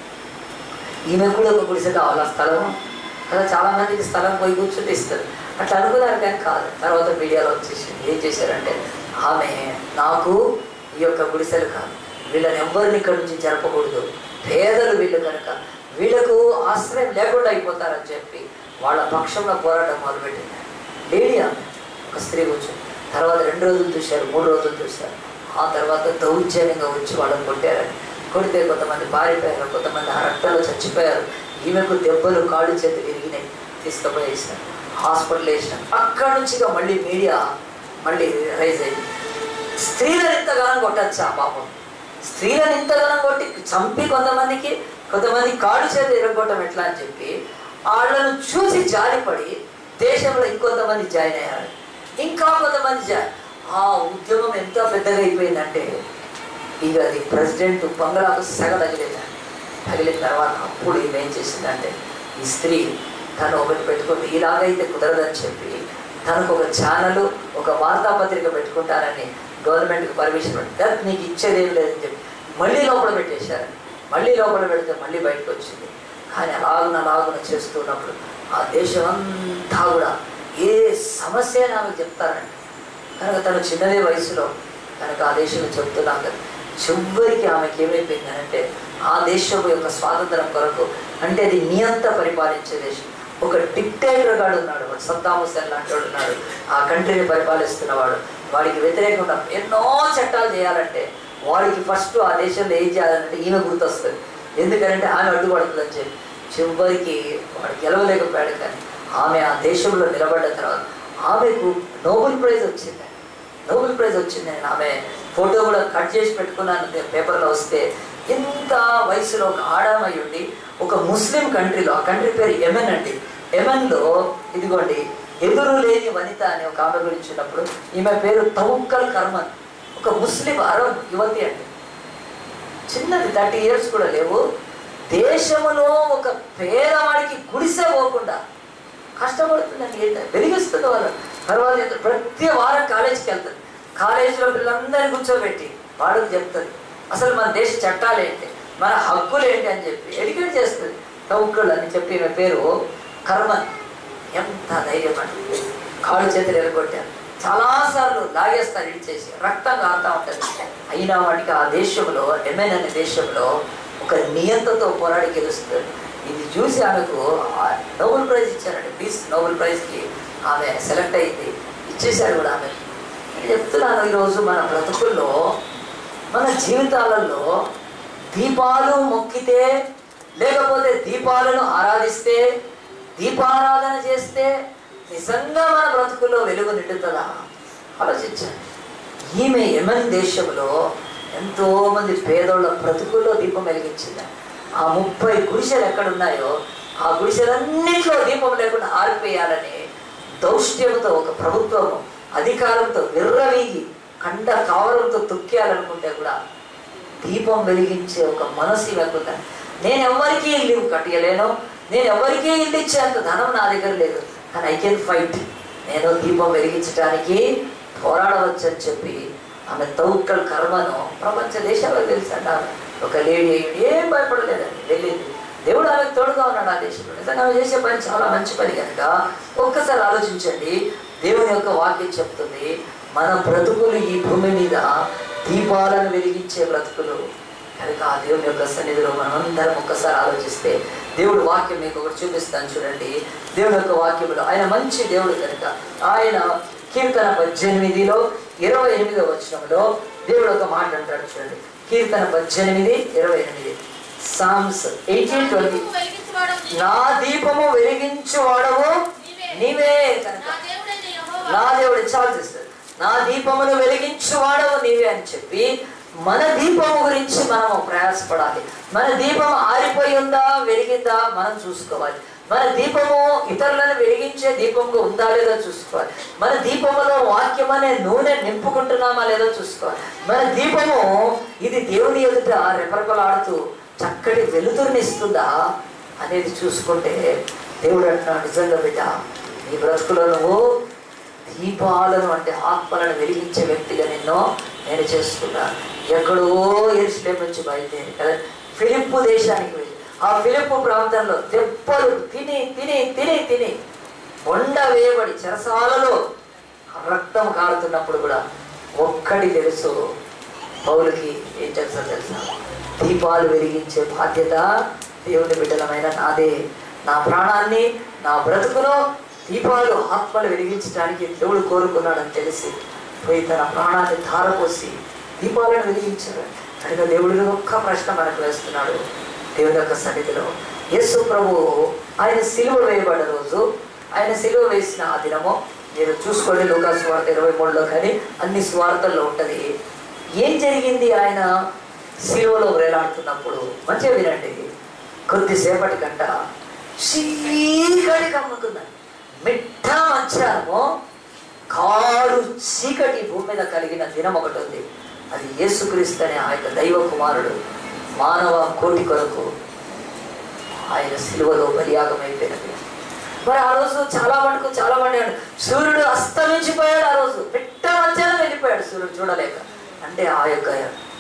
ఈమె కూడా ఒక గుడిసె కావాలి ఆ స్థలం కదా చాలా మందికి స్థలం పోయి కూర్చుంటే ఇస్తారు అట్లా అనుకున్నారు కానీ కాదు తర్వాత మీడియాలో వచ్చేసి ఏం చేశారంటే ఆమె నాకు ఈ యొక్క గుడిసెలు కాదు వీళ్ళని ఎవరిని ఇక్కడి నుంచి జరపకూడదు పేదలు వీళ్ళు కనుక వీళ్ళకు ఆశ్రయం లేకుండా అయిపోతారని చెప్పి వాళ్ళ పక్షంలో పోరాటం మొదలుపెట్టింది లేడీ ఆమె ఒక స్త్రీ కూర్చొని తర్వాత రెండు రోజులు చూశారు మూడు రోజులు చూశారు ఆ తర్వాత దౌర్జన్యంగా వచ్చి వాళ్ళని కొట్టారని కొడితే కొంతమంది పారిపోయారు కొంతమంది ఆ రక్తంలో చచ్చిపోయారు ఈమెకు దెబ్బలు కాళ్ళు చేతులు విరిగినాయి తీసుకుపోయేసారు హాస్పిటల్ వేసినాం అక్కడి నుంచి ఇక మళ్ళీ మీడియా మళ్ళీ రైజ్ అయింది స్త్రీలను ఇంతగానం కొట్టచ్చా పాపం స్త్రీలను ఇంతగానం కొట్టి చంపి కొంతమందికి కొంతమంది కాళ్ళు చేతులు ఎరగొట్టడం ఎట్లా అని చెప్పి వాళ్ళను చూసి జారిపడి దేశంలో ఇంకొంతమంది జాయిన్ అయ్యారు ఇంకా కొంతమంది జాయిన్ ఆ ఉద్యమం ఎంత పెద్దగా అయిపోయిందంటే ఇక అది ప్రెసిడెంట్ బంగ్లాకు సెగ తగిలింది తగిలిన తర్వాత అప్పుడు ఈమె ఏం చేసిందంటే ఈ స్త్రీ తను ఒకటి పెట్టుకుంది ఇలాగైతే కుదరదని చెప్పి తనకు ఒక ఛానల్ ఒక వార్తాపత్రిక పెట్టుకుంటానని గవర్నమెంట్కి పర్మిషన్ పెట్టి నీకు ఇచ్చేది ఏం లేదని చెప్పి మళ్ళీ లోపల పెట్టేశారు మళ్ళీ లోపల పెడితే మళ్ళీ బయటకు వచ్చింది కానీ అలాగున అలాగున చేస్తున్నప్పుడు ఆ దేశం అంతా కూడా ఏ సమస్య అని ఆమెకు చెప్తారండి కనుక తను చిన్నదే వయసులో కనుక ఆ దేశంలో చెప్తున్నాం కదా చివరికి ఆమెకి ఏమైపోయిందనంటే ఆ దేశం యొక్క స్వాతంత్రం కొరకు అంటే అది నియంత పరిపాలించే దేశం ఒక డిక్టేటర్ గాడు ఉన్నాడు వాడు సద్దాం హుసేన్ లాంటి వాడు ఉన్నాడు ఆ కంట్రీని పరిపాలిస్తున్నవాడు వాడికి వ్యతిరేకంగా ఎన్నో చట్టాలు చేయాలంటే వాడికి ఫస్ట్ ఆ దేశంలో ఏం చేయాలంటే ఈమె గుర్తొస్తుంది ఎందుకంటే ఆమె అడ్డుపడుతుందని చెప్పి చివరికి వాడు గెలవలేకపోయాడు కానీ ఆమె ఆ దేశంలో నిలబడ్డ తర్వాత ఆమెకు నోబెల్ ప్రైజ్ వచ్చింది నోబెల్ ప్రైజ్ వచ్చింది నేను ఆమె ఫోటో కూడా కట్ చేసి పెట్టుకున్నాను తే- పేపర్లో వస్తే ఇంత వయసులో ఒక ఆడామై ఉండి ఒక ముస్లిం కంట్రీలో ఆ కంట్రీ పేరు యెమెన్ అండి యెమెన్లో ఇదిగోండి ఎదురు లేని వనిత అనే ఒక ఆమె గురించి ఉన్నప్పుడు ఈమె పేరు తౌక్కల్ కర్మన్ ఒక ముస్లిం అరబ్ యువతి అండి చిన్నది థర్టీ ఇయర్స్ కూడా లేవు దేశంలో ఒక పేదవాడికి గుడిసె పోకుండా కష్టపడుతుందండి ఏంటంటే వెలిగిస్తుంది వాళ్ళు తర్వాత ఏంటో ప్రతి వారం కాలేజీకి వెళ్తుంది కాలేజీలో పిల్లలందరినీ కూర్చోబెట్టి వాడికి చెప్తుంది అసలు మన దేశ చట్టాలు ఏంటి మన హక్కులు ఏంటి అని చెప్పి ఎడ్యుకేట్ చేస్తుంది టౌకులు అని చెప్పి ఈమె పేరు కర్మన్ ఎంత ధైర్యం అండి కాళ్ళు చేతులు ఎరగొట్టారు చాలాసార్లు లాగేస్తారు ఇడిచేసి రక్తం కారుతా ఉంటుంది అయినా వాటికి ఆ దేశంలో ఎమెన్ అనే దేశంలో ఒక నియంతతో పోరాడి గెలుస్తుంది ఇది చూసి ఆమెకు ఆ నోబెల్ ప్రైజ్ ఇచ్చారండి పీస్ నోబెల్ ప్రైజ్కి ఆమె సెలెక్ట్ అయింది ఇచ్చేశారు కూడా ఆమె నేను చెప్తున్నాను ఈరోజు మన బ్రతుకుల్లో మన జీవితాలలో దీపాలు మొక్కితే లేకపోతే దీపాలను ఆరాధిస్తే దీపారాధన చేస్తే నిజంగా మన బ్రతుకుల్లో వెలుగు నిండుతుందా ఆలోచించండి ఈమె యమన్ దేశంలో ఎంతో మంది పేదోళ్ళ బ్రతుకుల్లో దీపం వెలిగించింది ఆ ముప్పై గుడిసెలు ఎక్కడున్నాయో ఆ గుడిసెలన్నింటిలో దీపం లేకుండా ఆరిపోయాలని దౌష్ట్యంతో ఒక ప్రభుత్వము అధికారంతో విర్రవీగి కండ కావలంతో తొక్కేయాలనుకుంటే కూడా దీపం వెలిగించే ఒక మనసు లేకుండా నేను ఎవరికీ ఇల్లు కట్టలేను నేను ఎవరికీ ఇల్లు ఇచ్చేంత ధనం నా దగ్గర లేదు కానీ ఐ కెన్ ఫైట్ నేను దీపం వెలిగించడానికి పోరాడవచ్చు అని చెప్పి ఆమె తౌక్కల్ కర్మను ప్రపంచ దేశాలకు తెలుసంట ఆమె. ఒక లేడీ అయ్యి ఏం భయపడలేదండి వెళ్ళింది దేవుడు ఆమెకు తోడుగా ఉన్నాడు ఆ దేశంలో నిజంగా ఆమె చేసే పని చాలా మంచి పని కనుక ఒక్కసారి ఆలోచించండి దేవుని యొక్క వాక్యం చెప్తుంది మన బ్రతుకులు ఈ భూమి మీద దీపాలను వెలిగించే బ్రతుకులు కనుక ఆ దేవుని యొక్క సన్నిధిలో మనం అందరం ఒక్కసారి ఆలోచిస్తే దేవుడు వాక్యం మీకు ఒకటి చూపిస్తాను చూడండి దేవుని యొక్క వాక్యంలో ఆయన మంచి దేవుడు కనుక ఆయన కీర్తన పద్దెనిమిదిలో ఇరవై ఎనిమిదో వచనంలో దేవుడు ఒక మాట అంటాడు చూడండి కీర్తన పద్దెనిమిది ఇరవై ఎనిమిది సామ్స్ ఎయిటీన్ ట్వంటీ దీపము వెలిగించువాడవు నీవే. నా దీపము వెలిగించువాడవు నీవే కనుక నా దేవుడైన యెహోవా. నా దేవుడు చాలా చేస్తాడు నా దీపమును వెలిగించువాడవు నీవే అని చెప్పి మన దీపము గురించి మనము ప్రయాసపడాలి మన దీపం ఆరిపోయి ఉందా వెలిగిందా మనం చూసుకోవాలి మన దీపము ఇతరులను వెలిగించే దీపంగా ఉందా లేదో చూసుకోవాలి మన దీపములో వాక్యం అనే నూనె నింపుకుంటున్నామా లేదో చూసుకోవాలి మన దీపము ఇది దేవుని ఎదుట రెపరెపలాడుతూ చక్కటి వెలుతురునిస్తుందా అనేది చూసుకుంటే దేవుడు అంటున్నాడు నిజంగా బిడ్డ నీ బ్రతుకులో నువ్వు దీపాలను అంటే ఆత్మలను వెలిగించే వ్యక్తిగా నిన్నో నేను చేసుకున్నాను ఎక్కడో ఎరుసలేం నుంచి బయలుదేరి కదా ఫిలిప్పు దేశానికి వెళ్ళి ఆ ఫిలిప్పు ప్రాంతంలో దెబ్బలు తిని తిని తిని తిని మొండ వేయబడి చెరసాలలో రక్తం కారుతున్నప్పుడు కూడా ఒక్కటి తెలుసు పౌలకి ఏం తెలుసా తెలుసా దీపాలు వెలిగించే బాధ్యత దేవుని బిడ్డలమైన నాదే నా ప్రాణాన్ని నా బ్రతుకును దీపాలు ఆత్మలు వెలిగించడానికి దేవుడు కోరుకున్నాడని తెలిసి పోయి తన ప్రాణాన్ని ధారపోసి దీపాలను వెలిగించాడు కనుక దేవుడిని ఒక్క ప్రశ్న మనకు వేస్తున్నాడు దేవుని యొక్క సన్నిధిలో యేసు ప్రభు ఆయన సిలువ వేయబడ్డ రోజు ఆయన సిలువ వేసిన ఆ దినము మీరు చూసుకోండి లోకా స్వార్థ ఇరవై మూడులో కానీ అన్ని స్వార్థల్లో ఉంటుంది ఏం జరిగింది ఆయన సిలువలో వేలాడుతున్నప్పుడు మంచిగా వినండి కొద్దిసేపటి కంట చీకటి కమ్ముకుందని మిట్ట మధ్యాహ్నము కారు చీకటి భూమి మీద కలిగిన దినం ఒకటి ఉంది అది యేసుక్రీస్తు అనే ఆ యొక్క దైవ కుమారుడు మానవ కోటి కొరకు ఆయన సిలువలో బలియాగం అయిపోయినది మరి ఆ రోజు చాలా మటుకు చాలా మంది అన్నారు, సూర్యుడు అస్తమించిపోయాడు ఆ రోజు పెట్ట మధ్యాహ్నం వెళ్ళిపోయాడు సూర్యుడు చూడలేక అంటే ఆ యొక్క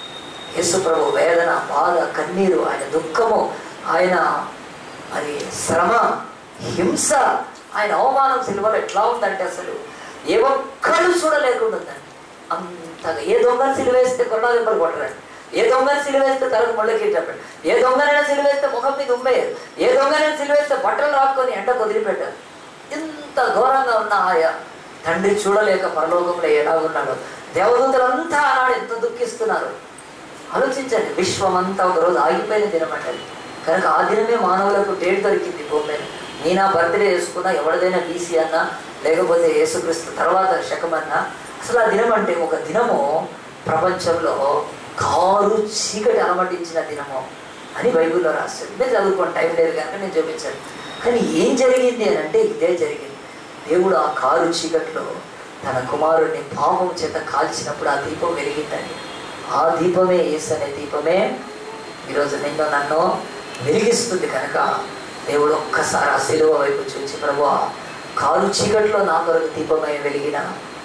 యేసుప్రభు వేదన బాధ కన్నీరు ఆయన దుఃఖము ఆయన మరి శ్రమ హింస ఆయన అవమానం సిలువలో ఎట్లా ఉందంటే అసలు ఏ ఒక్కళ్ళు చూడలేకుండా ఉందండి అంతగా ఏ దొంగను సిలువేస్తే కొరడా దెబ్బలు కొట్టరండి ఏ దొంగను సిలువేస్తే తలకు ముళ్ళకి చెప్పండి ఏ దొంగనైనా సిలువేస్తే ముఖం మీద ఉమ్మేయదు ఏ దొంగనైనా సిలువేస్తే బట్టలు రాసుకొని ఎండ వదిలిపెట్టారు ఇంత ఘోరంగా ఉన్న ఆయా తండ్రి చూడలేక పరలోకంలో ఎలా ఉన్నాడో దేవదూతలంతా ఆనాడు ఎంత దుఃఖిస్తున్నారు ఆలోచించండి విశ్వం అంతా ఒక రోజు ఆగిపోయిన దినం అంటది కనుక ఆ దినమే మానవులకు డేట్ దొరికింది భూమి మీద నీ నా బర్త్డే చేసుకున్నా ఎవరిదైనా బీసీ అన్నా లేకపోతే యేసుక్రీస్తు తర్వాత శకమన్నా అసలు ఆ దినం అంటే ఒక దినము ప్రపంచంలో కారు చీకటి అలమటించిన దినము అని బైబిల్లో రాస్తుంది మీరు చదువుకోండి టైం లేదు కనుక నేను చూపించాను కానీ ఏం జరిగింది అని అంటే ఇదే జరిగింది దేవుడు ఆ కారు చీకట్లో తన కుమారుడిని పాపం చేత కాల్చినప్పుడు ఆ దీపం వెలిగిందండి ఆ దీపమే యేసు అనే దీపమే ఈరోజు నిన్ను నన్ను వెలిగిస్తుంది కనుక దేవుడు ఒక్కసారి ఆ శిలువ వైపు చూచి ప్రభు కారు చీకట్లో నా కొరకు దీపమై వెలిగిన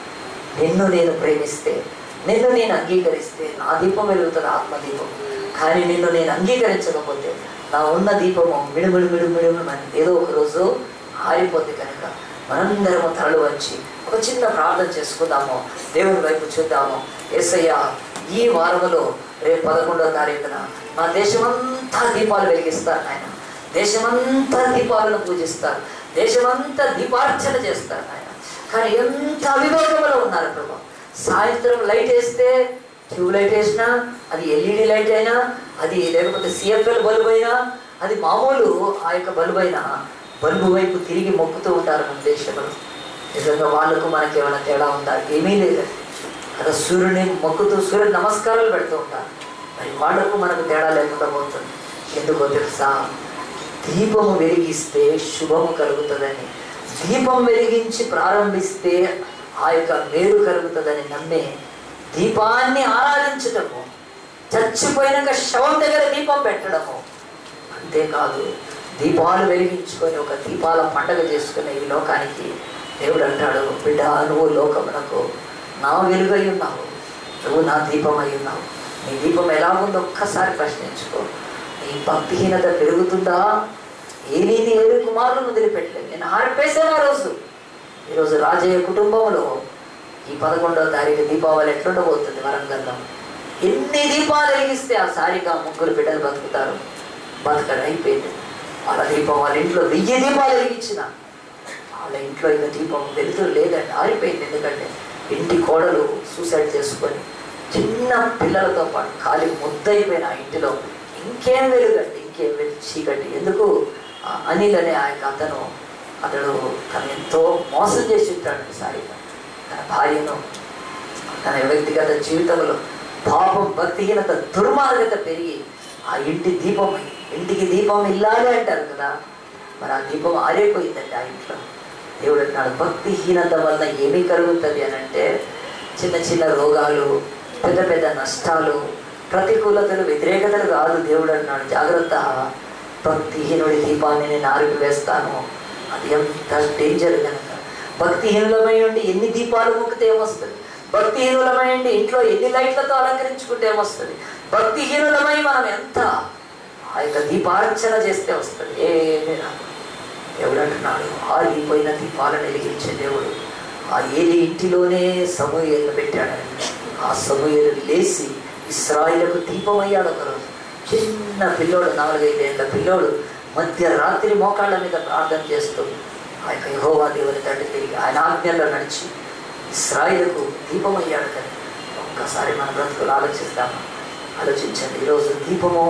నిన్ను నేను ప్రేమిస్తే నిన్ను నేను అంగీకరిస్తే నా దీపం వెలుగుతుంది ఆత్మదీపం కానీ నిన్ను నేను అంగీకరించకపోతే నా ఉన్న దీపము మిడుమిడు మిడుమిడు అని ఏదో ఒక రోజు ఆరిపోద్ది కనుక మనందరము తలలు వంచి ఒక చిన్న ప్రార్థన చేసుకుందాము దేవుని వైపు చూద్దాము ఏసయ్య ఈ వారములో రేపు పదకొండవ తారీఖున మా దేశమంతా దీపాలు వెలిగిస్తారు ఆయన దేశమంతా దీపాలను పూజిస్తారు దేశమంతా దీపార్చన చేస్తారు ఆయన కానీ ఎంత అవివేకంలో ఉన్నారు ప్రభా సాయంత్రం లైట్ వేస్తే ట్యూబ్ లైట్ వేసినా అది ఎల్ఈడి లైట్ అయినా అది లేకపోతే సిఎఫ్ఎల్ బల్బు అయినా అది మామూలు ఆ యొక్క బల్బు అయినా బల్బు వైపు తిరిగి మొక్కుతూ ఉంటారు మన దేశంలో నిజంగా వాళ్ళకు మనకి ఏమైనా తేడా ఉందా ఏమీ లేదు కదా సూర్యుని మొక్కుతూ సూర్యుడు నమస్కారాలు పెడుతూ ఉంటారు మరి వాళ్ళకు మనకు తేడా లేకుండా పోతుంది ఎందుకో తెలుసా దీపము వెలిగిస్తే శుభము కలుగుతుందని దీపం వెలిగించి ప్రారంభిస్తే ఆ యొక్క మేలు కలుగుతుందని నమ్మే దీపాన్ని ఆరాధించటము చచ్చిపోయినాక శవం దగ్గర దీపం పెట్టడము అంతేకాదు దీపాలు వెలిగించుకొని ఒక దీపాల పండగ చేసుకునే ఈ లోకానికి దేవుడు అంటాడు బిడ్డ నువ్వు లోకమునకు నా వెలుగై ఉన్నావు నువ్వు నా దీపం అయి ఉన్నావు నీ దీపం ఎలాగుందో ఒక్కసారి ప్రశ్నించుకో నీ భక్తిహీనత పెరుగుతుందా ఏలీని ఏడు కుమారులను వదిలిపెట్టలేదు నేను ఆర్పేసాను ఆ రోజు ఈరోజు రాజయ్య కుటుంబంలో ఈ పదకొండవ తారీఖు దీపావళి ఎట్లుండబోతుంది వరంగల్లో ఎన్ని దీపాలు వెలిగిస్తే ఆ సారిగా ముగ్గురు బిడ్డలు బతుకుతారు బతకడం అయిపోయింది వాళ్ళ దీపం వాళ్ళ ఇంట్లో వెయ్యి దీపాలు వెలిగించిన వాళ్ళ ఇంట్లో ఇక దీపం వెలుతురు లేదండి ఆరిపోయింది ఎందుకంటే ఇంటి కోడలు సూసైడ్ చేసుకొని చిన్న పిల్లలతో పాటు ఖాళీ ముద్దయిపోయిన ఆ ఇంటిలో ఇంకేం వెలుగండి ఇంకేం వెలుగు చీకటి ఎందుకు ఆ అనిల్ అనే ఆ యొక్క అతను అతడు తను ఎంతో మోసం చేసి ఉంటాడు సారిగా తన భార్యను తన వ్యక్తిగత జీవితంలో పాపం భక్తిహీనత దుర్మార్గత పెరిగి ఆ ఇంటి దీపం ఇంటికి దీపం ఇల్లాలి అంటారు కదా మరి ఆ దీపం ఆరిపోయిందండి ఆ ఇంట్లో దేవుడు అంటున్నాడు భక్తిహీనత వల్ల ఏమీ కలుగుతుంది అని అంటే చిన్న చిన్న రోగాలు పెద్ద పెద్ద నష్టాలు ప్రతికూలతలు వ్యతిరేకతలు కాదు దేవుడు అన్నాడు జాగ్రత్త భక్తిహీనుడి దీపాన్ని నేను ఆరిపి వేస్తాను అది ఎంత డేంజర్ కనుక భక్తిహీనులమై ఉండి ఎన్ని దీపాలు మొక్కితే ఏమొస్తుంది భక్తిహీనులమై ఉండి ఇంట్లో ఎన్ని లైట్లతో అలంకరించుకుంటే ఏమొస్తుంది భక్తిహీనులమై మనం ఎంత ఆ యొక్క దీపార్చన చేస్తే వస్తుంది ఏమీ రాదు దేవుడు అంటున్నాడు ఆరిపోయిన దీపాలను వెలిగించే దేవుడు ఆ ఏలి ఇంటిలోనే సమూహలు పెట్టాడని ఆ సమూహలు లేచి ఇస్రాయిలకు దీపమయ్యాడు ఒకరోజు చిన్న పిల్లోడు నాలుగైదేళ్ల పిల్లోడు మధ్యరాత్రి మోకాళ్ళ మీద ప్రార్థన చేస్తూ ఆ యొక్క యహోవా దేవుని తండ్రి తిరిగి ఆయన ఆజ్ఞల్లో నడిచి ఇస్రాయిలకు దీపమయ్యాడు కానీ ఒక్కసారి మన బ్రతుకులు ఆలోచిస్తాము ఆలోచించండి ఈరోజు దీపము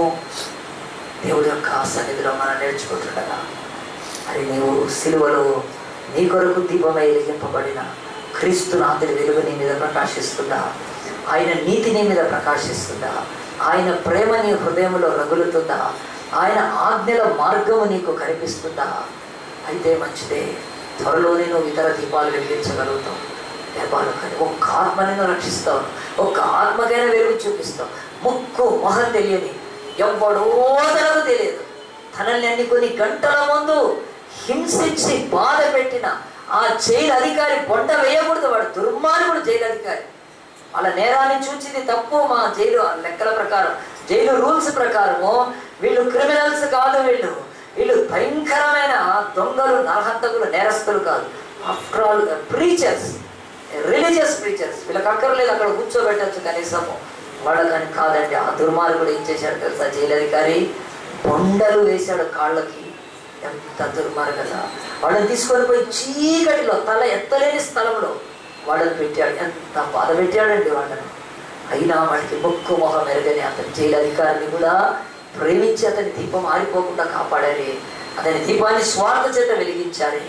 దేవుడి యొక్క సన్నిధిలో మనం నేర్చుకుంటుండగా మరి నీవు సిలువలో నీ కొరకు దీపమై వెలిగింపబడిన క్రీస్తు నాథుడి వెలుగు నీ మీద ప్రకాశిస్తుందా ఆయన నీతి నీ మీద ప్రకాశిస్తుందా ఆయన ప్రేమ నీ హృదయంలో రగులుతుందా ఆయన ఆజ్ఞల మార్గము నీకు కనిపిస్తుందా అయితే మంచిదే త్వరలోనే నువ్వు ఇతర దీపాలు వెలిగించగలుగుతావు దీపాలు కానీ ఒక్క ఆత్మని నువ్వు రక్షిస్తావు ఒక్క ఆత్మకైనా వెలుగు చూపిస్తావు ముక్కు మొహం తెలియని ఎవ్వడో తనకు తెలియదు తనల్ని అన్ని కొన్ని గంటల ముందు హింసించి బాధ పెట్టిన ఆ జైలు అధికారి బొండ వేయకూడదు వాడు దుర్మార్గుడు జైలు అధికారి వాళ్ళ నేరాన్ని చూచింది తప్పు మా జైలు ఆ లెక్కల ప్రకారం జైలు రూల్స్ ప్రకారము వీళ్ళు క్రిమినల్స్ కాదు వీళ్ళు వీళ్ళు భయంకరమైన దొంగలు నరహంతకులు నేరస్తులు కాదు after all preachers religious preachers వీళ్ళకి అక్కర్లేదు అక్కడ కూర్చోబెట్టచ్చు కనీసము వాళ్ళకని కాదండి ఆ దుర్మార్గుడు ఏం చేశాడు తెలుసా జైలు అధికారి బొండలు వేశాడు కాళ్ళకి ఎంత దుర్మార్గత వాళ్ళని తీసుకొని పోయి చీకటిలో తల ఎత్తలేని స్థలంలో వాళ్ళని పెట్టాడు ఎంత బాధ పెట్టాడండి వాళ్ళని అయినా వాడికి ముక్కు మొహం ఎరగని అతని జైలు అధికారిని కూడా ప్రేమించి అతని దీపం ఆరిపోకుండా కాపాడాలి అతని దీపాన్ని స్వార్థ చేత వెలిగించాలి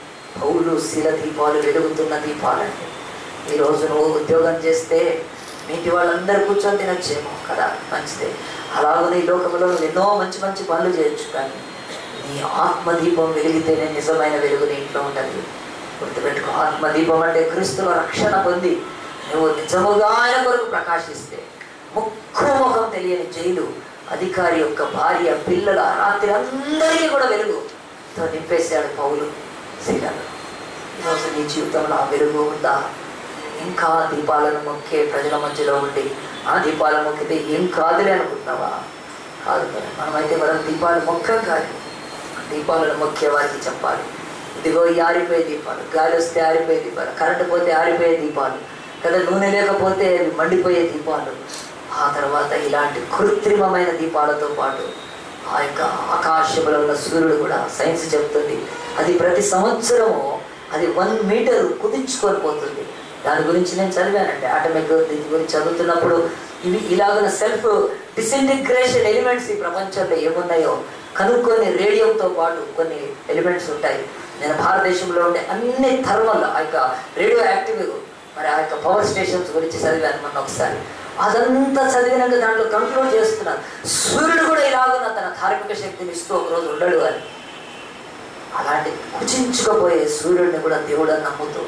పౌలు శిల దీపాలు వెలుగుతున్న దీపాలండి ఈరోజు నువ్వు ఉద్యోగం చేస్తే మీటి వాళ్ళందరూ కూర్చొని తినొచ్చేమో కదా మంచిదే అలాగనే ఈ లోకంలో నువ్వు ఎన్నో మంచి మంచి పనులు చేయొచ్చు కానీ నీ ఆత్మదీపం వెలిగితేనే నిజమైన వెలుగు నీ ఇంట్లో ఉంటుంది గుర్తుపెట్టుకో ఆత్మదీపం అంటే క్రీస్తులో రక్షణ పొంది నువ్వు నిజముగా ఆయన కొరకు ప్రకాశిస్తే ముక్కు ముఖం తెలియని జైలు అధికారి యొక్క భార్య పిల్లల రాత్రి అందరికీ కూడా వెలుగుతో నింపేశాడు పౌలు శీలను ఈరోజు నీ జీవితంలో ఆ వెలుగు ఉందా ఇంకా దీపాలను మొక్కే ప్రజల మధ్యలో ఉండి ఆ దీపాలు మొక్కితే ఏం కాదులే అనుకుంటున్నావా కాదు కదా మనమైతే మనం దీపాలు మొక్కం కాదు దీపాలను మొక్కే వారికి చెప్పాలి ఇదిగో ఈ ఆరిపోయే దీపాలు గాలి వస్తే ఆరిపోయే దీపాలు కరెంటు పోతే ఆరిపోయే దీపాలు కదా నూనె లేకపోతే అవి మండిపోయే దీపాలు ఆ తర్వాత ఇలాంటి కృత్రిమమైన దీపాలతో పాటు ఆ యొక్క ఆకాశంలో ఉన్న సూర్యుడు కూడా సైన్స్ చెప్తుంది అది ప్రతి సంవత్సరము అది వన్ మీటర్ కుదించుకొని పోతుంది దాని గురించి నేను చదివానండి ఆటమిక్ దీని గురించి చదువుతున్నప్పుడు ఇవి ఇలాగన సెల్ఫ్ డిసింటిగ్రేషన్ ఎలిమెంట్స్ ఈ ప్రపంచంలో ఏమున్నాయో కనుక్కొని రేడియంతో పాటు కొన్ని ఎలిమెంట్స్ ఉంటాయి నేను భారతదేశంలో ఉండే అన్ని థర్మల్ ఆ యొక్క రేడియో యాక్టివ్ మరి ఆ యొక్క పవర్ స్టేషన్స్ గురించి చదివాను మొన్న ఒకసారి అదంతా చదివినాక దాంట్లో కంక్లూడ్ చేస్తున్నాను సూర్యుడు కూడా ఇలాగున్న తన ధార్మిక శక్తిని ఇస్తూ ఒకరోజు ఉండడు అని అలాంటి కుచించుకపోయే సూర్యుడిని కూడా దేవుడని నమ్ముతూ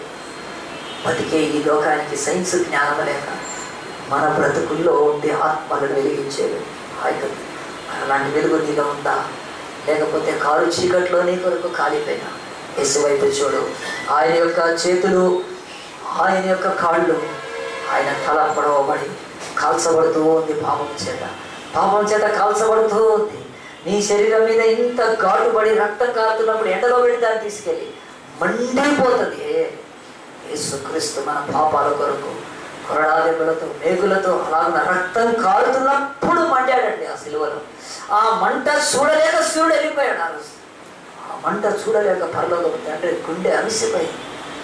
బతికే ఈ లోకానికి సైన్స్ జ్ఞానం లేక మన బ్రతుకుల్లో ఉండే ఆత్మలను వెలిగించేది హాయిగా అలాంటి వెలుగు నీలో ఉందా లేకపోతే కారు చీకట్లో నీ కొరకు కాలిపోయినా యేసు వైపు చూడు ఆయన యొక్క చేతులు ఆయన యొక్క కాళ్ళు ఆయన తల పొడవబడి కాల్చబడుతూ ఉంది పాపం చేత పాపం చేత కాల్చబడుతూ ఉంది నీ శరీరం మీద ఇంత ఘాటుబడి రక్తం కారుతున్నప్పుడు ఎండలో పెట్టి దాన్ని తీసుకెళ్ళి మండిపోతుంది యేసుక్రీస్తు మన పాపాల కొరకు కొరడాదెబ్బలతో మేకులతో అలాగిన రక్తం కారుతున్నప్పుడు మండాడండి ఆ సిలువలో ఆ మంట చూడలేక సూర్యుడు వెళ్ళిపోయాడు ఆ రోజు ఆ మంట చూడలేక పరలోకం తండ్రి గుండె అలసిపోయింది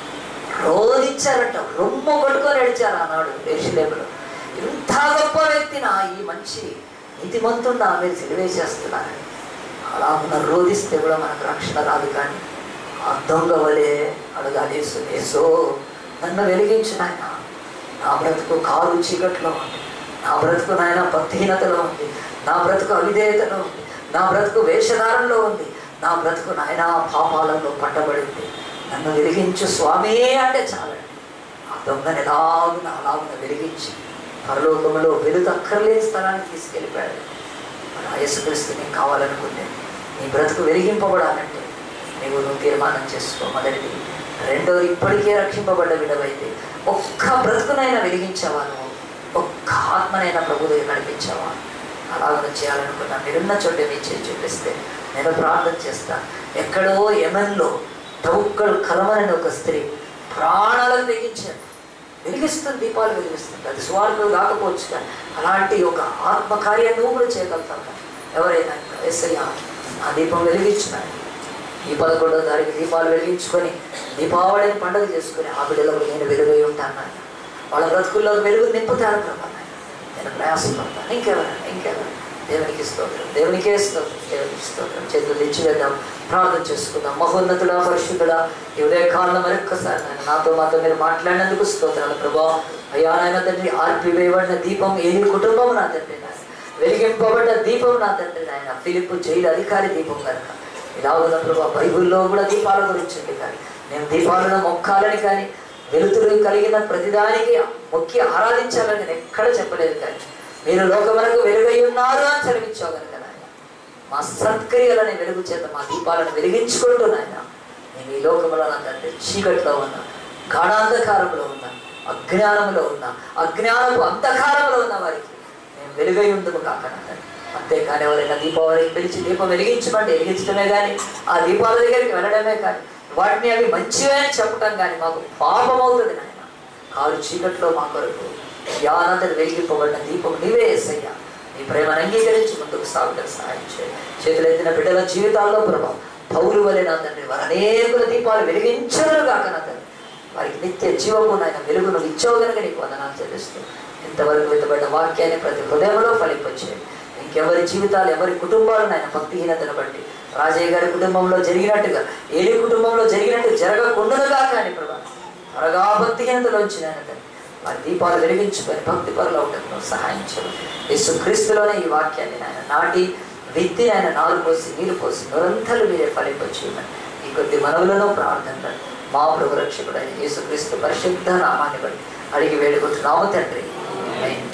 రోధించారట రొమ్ము కొట్టుకొని ఏడిచారు ఆనాడు దేశలేములు ఇంత గొప్ప వ్యక్తినా ఈ మంచి నీతిమంతున్నా మీరు సిలివేసేస్తున్నారని అలా ఉన్న రోధిస్తే కూడా మనకు రక్షణ రాదు కానీ ఆ దొంగ వలె అడగాలి యేసు యేసో నన్ను వెలిగించు నాయన నా బ్రతుకు కారు చీకట్లో ఉంది నా బ్రతుకు నాయన భక్తిహీనతలో ఉంది నా బ్రతుకు అవిధేయతలో ఉంది నా బ్రతుకు వేషధారంలో ఉంది నా బ్రతుకు నాయన పాపాలలో పట్టబడింది నన్ను వెలిగించు స్వామి అంటే చాలండి ఆ దొంగని ఎలాగున అలాగున వెలిగించి పరలోకములో వెలుగు అక్కర్లేని స్థలానికి తీసుకెళ్ళిపోయాడు మన యేసుక్రీస్తు నీకు కావాలనుకుంటే నీ బ్రతుకు వెలిగింపబడాలంటే నీవు నువ్వు తీర్మానం చేసుకో మొదటిది రెండోది ఇప్పటికే రక్షింపబడ్డ విడవైతే ఒక్క బ్రతుకునైనా వెలిగించావా నువ్వు ఒక్క ఆత్మనైనా ప్రభు దగ్గర నడిపించావా అలాగ చేయాలనుకున్నా మీరున్న చోట మీ చేసి చూపిస్తే నేను ప్రార్థన చేస్తా ఎక్కడో యమన్లో తవుక్కలు కలమని ఒక స్త్రీ ప్రాణాలను వెలిగించారు వెలిగిస్తుంది దీపాలు వెలిగిస్తుంది అది స్వార్థం కాకపోవచ్చు కానీ అలాంటి ఒక ఆత్మకార్యం నువ్వు కూడా చేయగలుగుతావు కదా. ఎవరైనా ఎస్ఐ ఆ దీపం వెలిగించినాడు ఈ పదకొండో తారీఖు దీపాలు వెలిగించుకొని దీపావళిని పండుగ చేసుకుని ఆ బిడ్డలకు నేను వెలుగై ఉంటాను నాయన వాళ్ళ బ్రతుకుల్లో వెలుగు నింపుతాను ప్రభా నాయన. నేను ప్రయాసపడతాను ఇంకెవరైనా ఇంకెవరైనా దేవునికి స్తోత్రం దేవునికే స్తోత్రం దేవునికి స్తోత్రం చేతులు ఇచ్చి వేద్దాం ప్రార్థన చేసుకుందాం మహోన్నతుడా పరిశుద్ధుడా ఈ ఉదయ కాలం మరొక్కసారి నాయన నాతో మాతో మీరు మాట్లాడినందుకు స్తోత్రాలు ప్రభా అయ్యా నాయన తండ్రి ఆర్పివేయబడిన దీపం ఏది కుటుంబం నా తండ్రి నాయన వెలిగింపబడ్డ దీపం నా తండ్రి నాయన ఫిలిప్ జైలు అధికారి దీపం కనుక ఇలా ఉన్న ప్రభా బైబిల్లో కూడా దీపాల గురించి ఉంది కానీ నేను దీపాలను మొక్కాలని కానీ వెలుతురు కలిగిన ప్రతిదానికి మొక్కి ఆరాధించాలని నేను ఎక్కడ చెప్పలేదు కానీ మీరు లోకమునకు వెలుగై ఉన్నారు అని చదివించావు కనుక నాయన మా సత్క్రియలని వెలుగు చేత మా దీపాలను వెలిగించుకుంటూ నాయన నేను ఈ లోకములో నా తండ్రి చీకట్లో ఉన్నా గాఢాంధకారంలో ఉన్నా అజ్ఞానంలో ఉన్నా అజ్ఞానపు అంధకారంలో ఉన్న వారికి నేను వెలుగై ఉందుము కాక నా తండ్రి అంతేకాని ఎవరైనా దీపావళికి పిలిచి దీపం వెలిగించమంటే వెలిగించడమే కానీ ఆ దీపాల దగ్గరికి వెళ్ళడమే కానీ వాటిని అవి మంచివే అని చెప్పడం కానీ మాకు పాపం అవుతుంది నాయన కారు చీకట్లో మా కొరకు యానంతటి వెలిగింపబడిన దీపం నీవే ఏసయ్యా నీ ప్రేమను అంగీకరించి ముందుకు సాగుటకు సహాయం చేయి చేతులెత్తిన బిడ్డల జీవితాల్లో ప్రభావం పౌరు వలె నా తండ్రి వారు అనేకుల దీపాలు వెలిగించరు కాక నా తండ్రి వారికి నిత్య జీవము నాయన వెలుగును ఇచ్చావు కనుక నీకు వందనాలు చెల్లిస్తూ ఇంతవరకు విత్తబడిన వాక్యాన్ని ప్రతి హృదయంలో ఫలింపచేయండి ఇంకెవరి జీవితాలు ఎవరి కుటుంబాలు నాయన భక్తిహీనతను బట్టి రాజయ్య గారి కుటుంబంలో జరిగినట్టుగా ఏలి కుటుంబంలో జరిగినట్టు జరగకుండాగా కానీ ప్రభా త్వరగా భక్తిహీనతలోంచి నాయన తండ్రి వారి దీపాలు వెలిగించుకొని భక్తి పరులు అవటంలో సహాయం చేయండి యేసు క్రీస్తులోనే ఈ వాక్యాన్ని నాయన నాటి విత్తి ఆయన నాలు పోసి నీరు పోసి నిరంతరం మీరే ఫలింపచేయమని ఈ కొద్ది మనవులను ప్రార్థనలు మా ప్రభు రక్షకుడైన యేసుక్రీస్తు పరిశుద్ధ నామాన్ని బట్టి అడిగి వేడుకుంటున్నాము తండ్రి ఆమేన్.